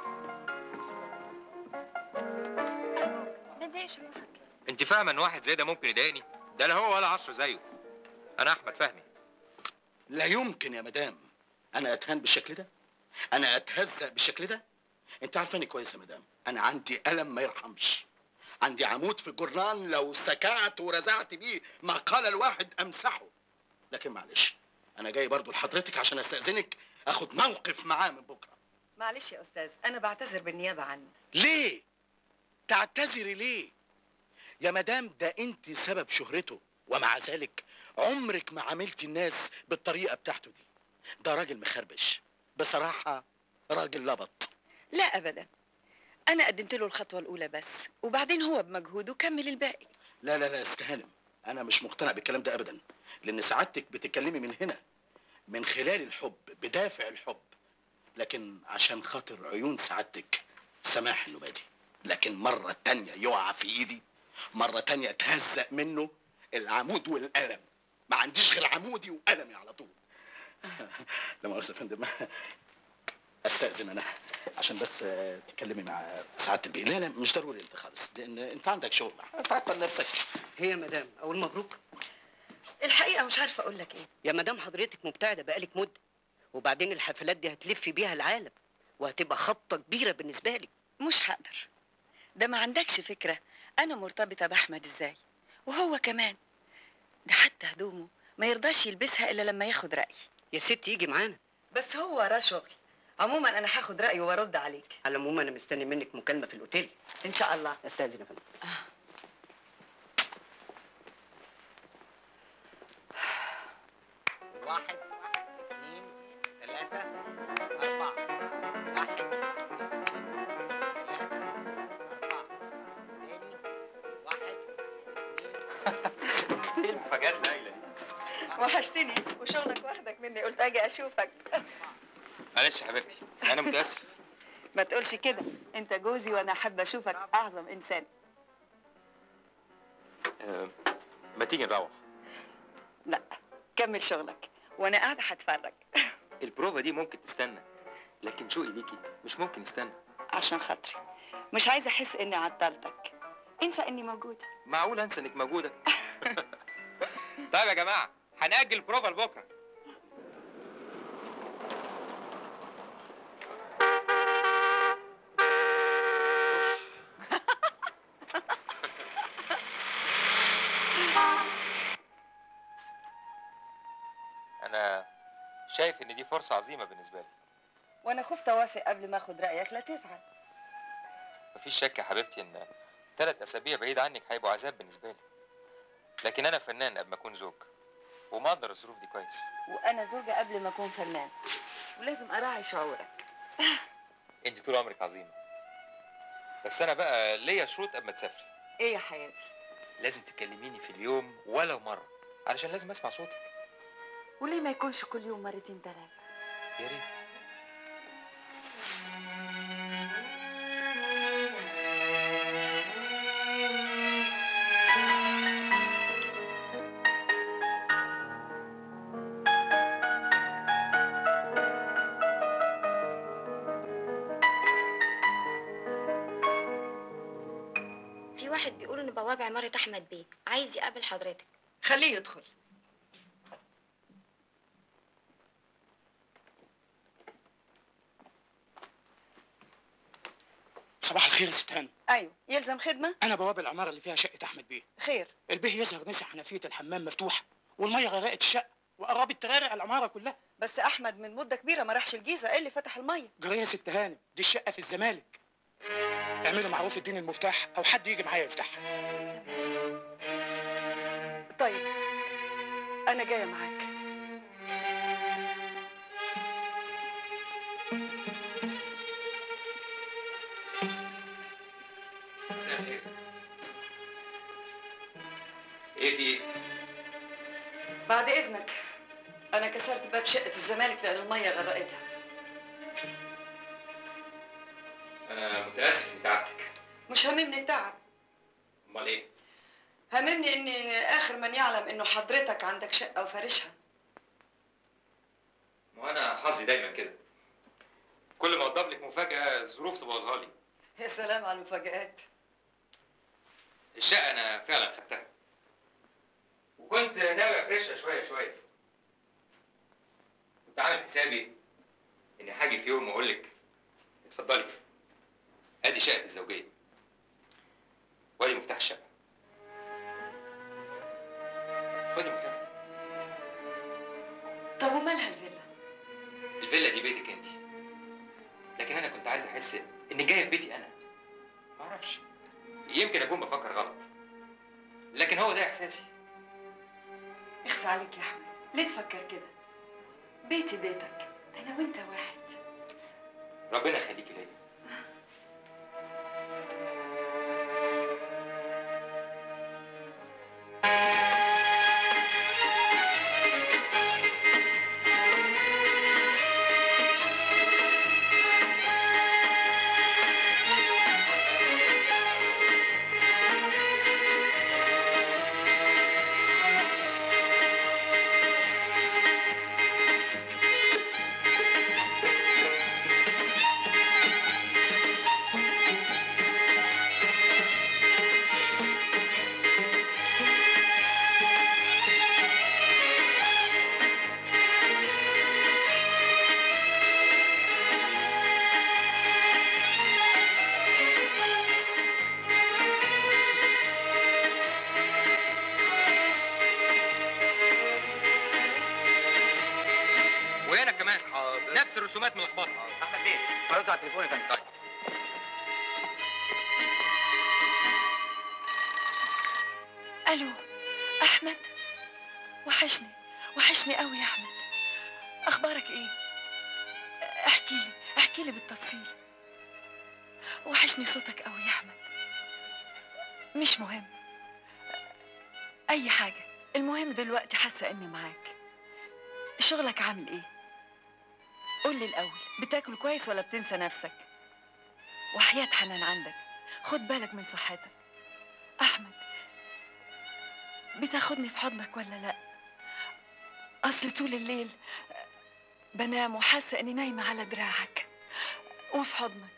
ما تضايقش روحك انت فاهمه ان واحد زي ده ممكن يضايقني ده لا هو ولا عشر زيه انا احمد فهمي لا يمكن يا مدام انا اتهان بالشكل ده انا اتهزأ بالشكل ده انت عارفاني كويس يا مدام انا عندي قلم ما يرحمش عندي عمود في الجرنان لو سكعت ورزعت بيه مقال الواحد امسحه لكن معلش انا جاي برضو لحضرتك عشان استاذنك اخد موقف معاه من بكره معلش يا استاذ انا بعتذر بالنيابه عني ليه تعتذري ليه يا مدام ده انت سبب شهرته ومع ذلك عمرك ما عاملتي الناس بالطريقه بتاعته دي ده راجل مخربش بصراحه راجل لبط لا ابدا انا قدمت له الخطوه الاولى بس وبعدين هو بمجهوده كمل الباقي لا لا لا استهانم انا مش مقتنع بالكلام ده ابدا لان سعادتك بتتكلمي من هنا من خلال الحب بدافع الحب لكن عشان خاطر عيون سعادتك سماح انه بادي لكن مرة تانية يقع في ايدي مرة تانية اتهزق منه العمود والقلم ما عنديش غير عمودي وقلمي على طول لا مؤاخذة يا فندم استأذن انا عشان بس آه، تتكلمي مع سعادة البيه لا لا مش ضروري انت خالص لان انت عندك شغل تعطل نفسك هي يا مدام اول مبروك الحقيقه مش عارفه اقول لك ايه يا مدام حضرتك مبتعده بقالك مده وبعدين الحفلات دي هتلفي بيها العالم وهتبقى خبطه كبيره بالنسبه لك مش هقدر ده ما عندكش فكره انا مرتبطه باحمد ازاي وهو كمان ده حتى هدومه ما يرضاش يلبسها الا لما ياخد رايي يا ست يجي معانا بس هو وراه شغل عموما انا هاخد رايه وارد عليك على العموم انا مستني منك مكالمه في الاوتيل ان شاء الله استاذن يا فندم واحد اثنين ايه المفاجآت الهايله دي وحشتني وشغلك واخدك مني قلت اجي اشوفك معلش يا حبيبتي انا متاسف ما تقولش كده انت جوزي وانا احب اشوفك اعظم انسان آه، ما تيجي نروح لا كمل شغلك وانا قاعده هتفرج البروفا دي ممكن تستنى لكن شوقي ليكي مش ممكن يستنى عشان خاطري مش عايزه احس اني عطلتك انسى اني موجوده معقول انسى انك موجوده طيب يا جماعه هنأجل البروفا لبكره انا شايف ان دي فرصه عظيمه بالنسبه لي وانا خفت اوافق قبل ما اخد رايك لا تزعل مفيش شك يا حبيبتي ان ثلاث اسابيع بعيد عنك هيبقوا عذاب بالنسبه لي لكن انا فنان قبل ما اكون زوج ومقدر الظروف دي كويس وانا زوجه قبل ما اكون فنان ولازم اراعي شعورك انت طول عمرك عظيمه بس انا بقى ليا شروط قبل ما تسافري ايه يا حياتي لازم تكلميني في اليوم ولو مره علشان لازم اسمع صوتك وليه ما يكونش كل يوم مرتين ثلاثه يا ريت في واحد بيقول ان بواب عمارة احمد بيه عايز يقابل حضرتك خليه يدخل صباح الخير يا ست هانم ايوه يلزم خدمه انا بواب العماره اللي فيها شقه احمد بيه خير البيه يظهر نسي حنفيه الحمام مفتوحه والميه غرقت الشقه وقربت تغرق العماره كلها بس احمد من مده كبيره ما راحش الجيزه ايه اللي فتح الميه جريه يا ست هانم دي الشقه في الزمالك اعملوا معروف اديني المفتاح او حد يجي معايا يفتحها طيب انا جايه معاك مساء الخير ايه في ايه بعد اذنك انا كسرت باب شقه الزمالك لان الميه غرقتها انا متاسف من تعبتك مش هاممني التعب امال ايه هاممني اني اخر من يعلم انه حضرتك عندك شقه وفارشها ما انا حظي دايما كده كل ما اقدم لك مفاجاه الظروف تبوظها لي يا سلام على المفاجآت الشقه انا فعلا خدتها وكنت ناوي افرشها شويه شويه كنت عامل حسابي اني هاجي في يوم واقول لك اتفضلي ادي شقه الزوجيه وادي مفتاح الشقه خدي مفتاح طب ومالها الفيلا الفيلا دي بيتك انت لكن انا كنت عايز احس اني جايه في بيتي انا ما اعرفش يمكن اكون بفكر غلط لكن هو ده احساسي اخسى عليك يا احمد ليه تفكر كده بيتي بيتك انا وانت واحد ربنا يخليكي ليا وهنا كمان نفس الرسومات ملخبطه احمد بيه برد على التليفون يا فندم طيب الو احمد وحشني وحشني قوي يا احمد اخبارك ايه احكي لي احكي لي بالتفصيل وحشني صوتك قوي يا احمد مش مهم اي حاجه المهم دلوقتي حاسه اني معاك شغلك عامل ايه قول لي الاول بتاكل كويس ولا بتنسى نفسك وحياه حنان عندك خد بالك من صحتك احمد بتاخدني في حضنك ولا لا اصل طول الليل بنام وحاسه اني نايمه على دراعك وفي حضنك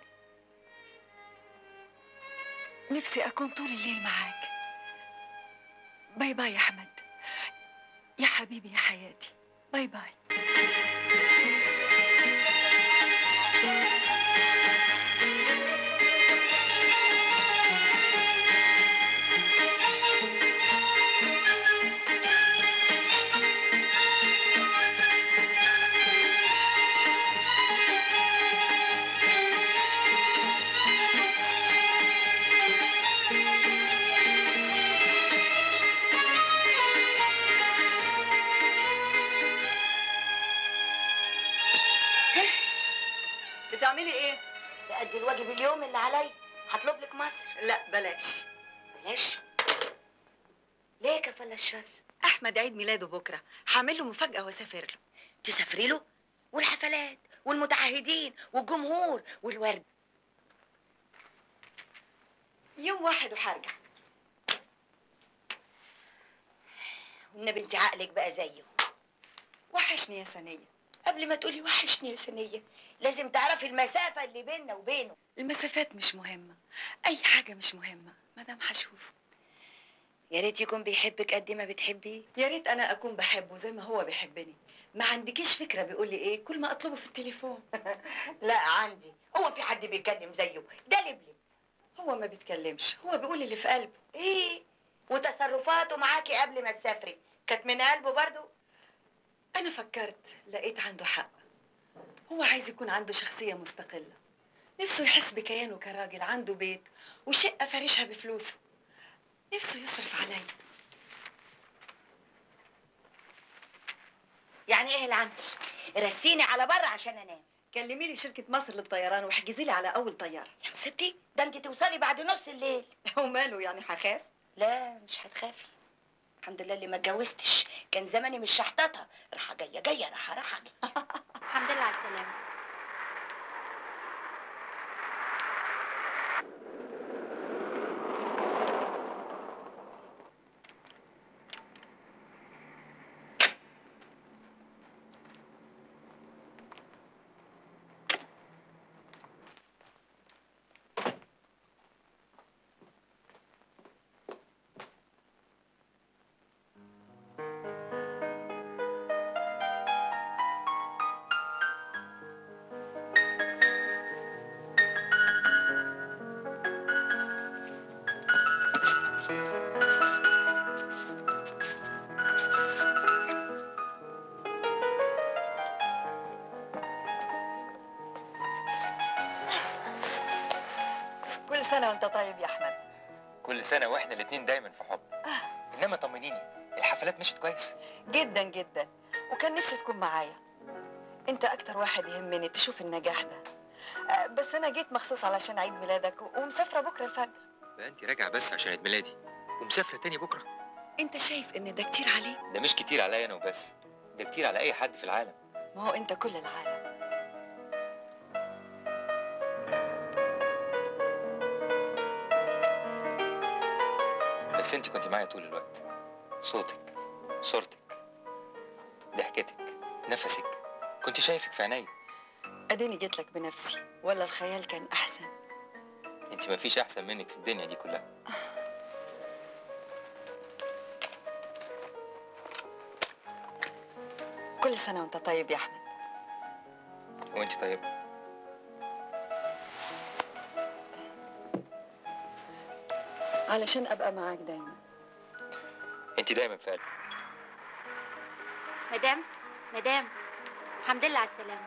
نفسي اكون طول الليل معاك باي باي يا احمد يا حبيبي يا حياتي باي باي بتعملي ايه بأدي الواجب اليوم اللي عليا هطلب لك مصر لا بلاش بلاش ليه كفل الشر احمد عيد ميلاده بكره هعمل له مفاجاه واسافر له تسافري له والحفلات والمتعهدين والجمهور والورد يوم واحد وهرجع والنبي انت عقلك بقى زيه وحشني يا سنيه قبل ما تقولي وحشني يا سنيه لازم تعرفي المسافه اللي بيننا وبينه المسافات مش مهمه اي حاجه مش مهمه مادام هشوفه يا ريت يكون بيحبك قد ما بتحبيه يا ريت انا اكون بحبه زي ما هو بيحبني ما عندكيش فكره بيقول لي ايه كل ما اطلبه في التليفون لا عندي هو في حد بيتكلم زيه ده لبلب هو ما بيتكلمش هو بيقول اللي في قلبه ايه وتصرفاته معاكي قبل ما تسافري كانت من قلبه برضو انا فكرت لقيت عنده حق هو عايز يكون عنده شخصيه مستقله نفسه يحس بكيانه كراجل عنده بيت وشقه فارشها بفلوسه نفسه يصرف عليا يعني ايه العمل رسيني على بره عشان انام كلمي لي شركه مصر للطيران واحجزي لي على اول طياره يا مسبتي ده انت توصلي بعد نص الليل وماله يعني هخاف لا مش هتخافي الحمد لله اللي ما اتجوزتش كان زماني مش شحططه راحه جايه جايه راحه راحه جايه الحمد لله على السلامة كل سنه وانت طيب يا احمد كل سنه واحنا الاتنين دايما في حب انما طمنيني الحفلات مشت كويس جدا جدا وكان نفسي تكون معايا انت اكتر واحد يهمني تشوف النجاح ده آه، بس انا جيت مخصوص علشان عيد ميلادك و- ومسافره بكره الفجر بقى انت راجعه بس عشان عيد ميلادي ومسافره تاني بكره انت شايف ان ده كتير عليه ده مش كتير عليا انا وبس ده كتير على اي حد في العالم ما هو انت كل العالم بس انت كنت معايا طول الوقت صوتك صورتك ضحكتك نفسك كنت شايفك في عيني اديني جيت لك بنفسي ولا الخيال كان احسن انت ما فيش احسن منك في الدنيا دي كلها كل سنه وانت طيب يا احمد وانت طيب علشان ابقى معاك دايما انت دايما في قلبي مدام مدام الحمد لله على السلامة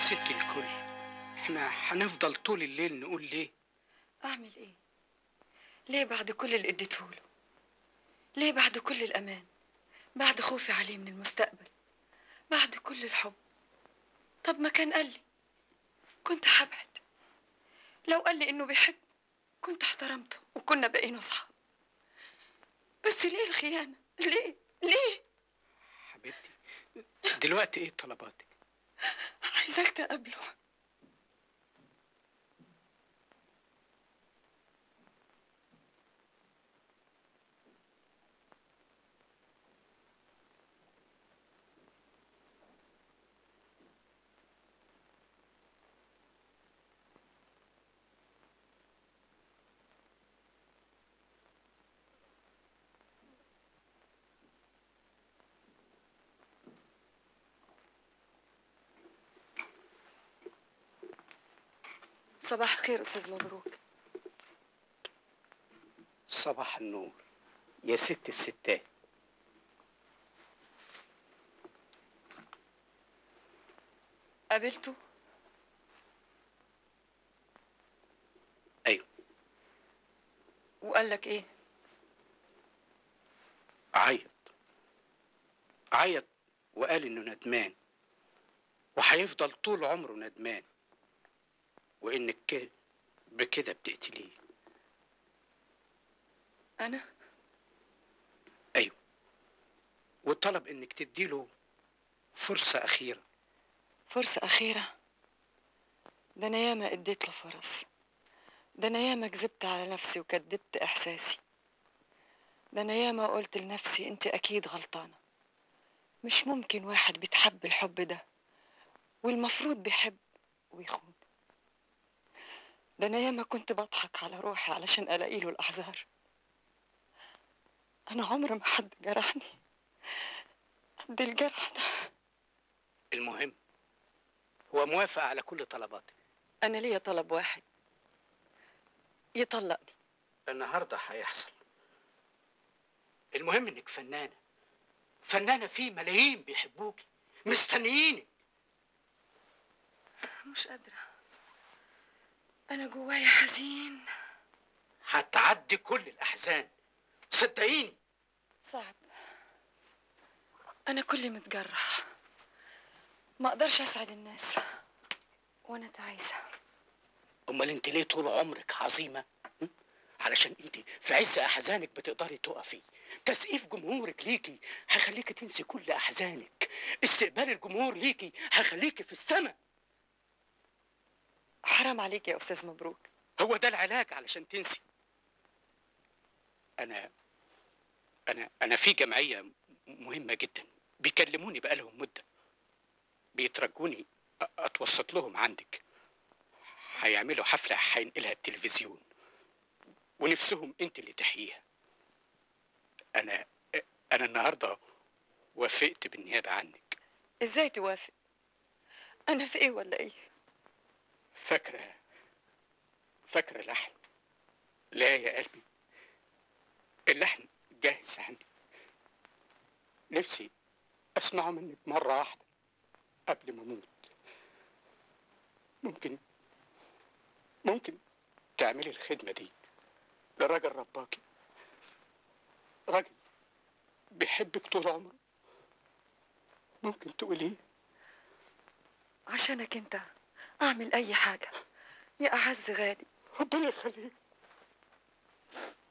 ست الكل احنا هنفضل طول الليل نقول ليه اعمل ايه ليه بعد كل اللي اديتهوله ليه بعد كل الامان بعد خوفي عليه من المستقبل بعد كل الحب طب ما كان قال لي كنت هبعد لو قال لي انه بيحب كنت احترمته وكنا بقينا اصحاب بس ليه الخيانه ليه ليه حبيبتي دلوقتي ايه طلباتك عايزاك تقابله صباح الخير استاذ مبروك صباح النور يا ست الستات قابلته ايوه وقال لك ايه عيط عيط وقال انه ندمان وهيفضل طول عمره ندمان وانك ك- بكده بتقتليه انا ايوه وطلب انك تديله فرصة أخيرة فرصة أخيرة ده أنا ياما اديت له فرص ده أنا ياما كذبت على نفسي وكدبت إحساسي ده أنا ياما قلت لنفسي أنت أكيد غلطانة مش ممكن واحد بيتحب الحب ده والمفروض بيحب ويخون ده أنا ياما كنت بضحك على روحي علشان ألاقي له الأعذار أنا عمر ما حد جرحني قد الجرح ده المهم هو موافق على كل طلباتك أنا ليا طلب واحد يطلقني النهارده هيحصل المهم انك فنانة فنانة في ملايين بيحبوكي مستنيينك مش قادرة أنا جوايا حزين هتعدي كل الأحزان صدقيني صعب أنا كلي متجرح ما أقدرش أسعد الناس وأنا تعيسة امال انت ليه طول عمرك عظيمة م? علشان انت في عز احزانك بتقدري تقفي تسقيف جمهورك ليكي هيخليكي تنسي كل احزانك استقبال الجمهور ليكي هيخليكي في السماء حرام عليك يا أستاذ مبروك هو ده العلاج علشان تنسي انا انا انا في جمعيه م- مهمه جدا بيكلموني بقالهم مده بيترجوني أ- اتوسط لهم عندك هيعملوا حفله هينقلها التلفزيون ونفسهم انت اللي تحييها انا انا النهارده وافقت بالنيابه عنك إزاي توافق أنا في إيه ولا إيه فاكره فاكره لحن لا يا قلبي اللحن جاهز عندي نفسي اسمعه منك مره واحده قبل ما اموت ممكن ممكن تعملي الخدمه دي لراجل رباكي راجل بيحبك طول عمره ممكن تقوليه عشانك أنت أعمل أي حاجة يا أعز غالي ربنا يخليك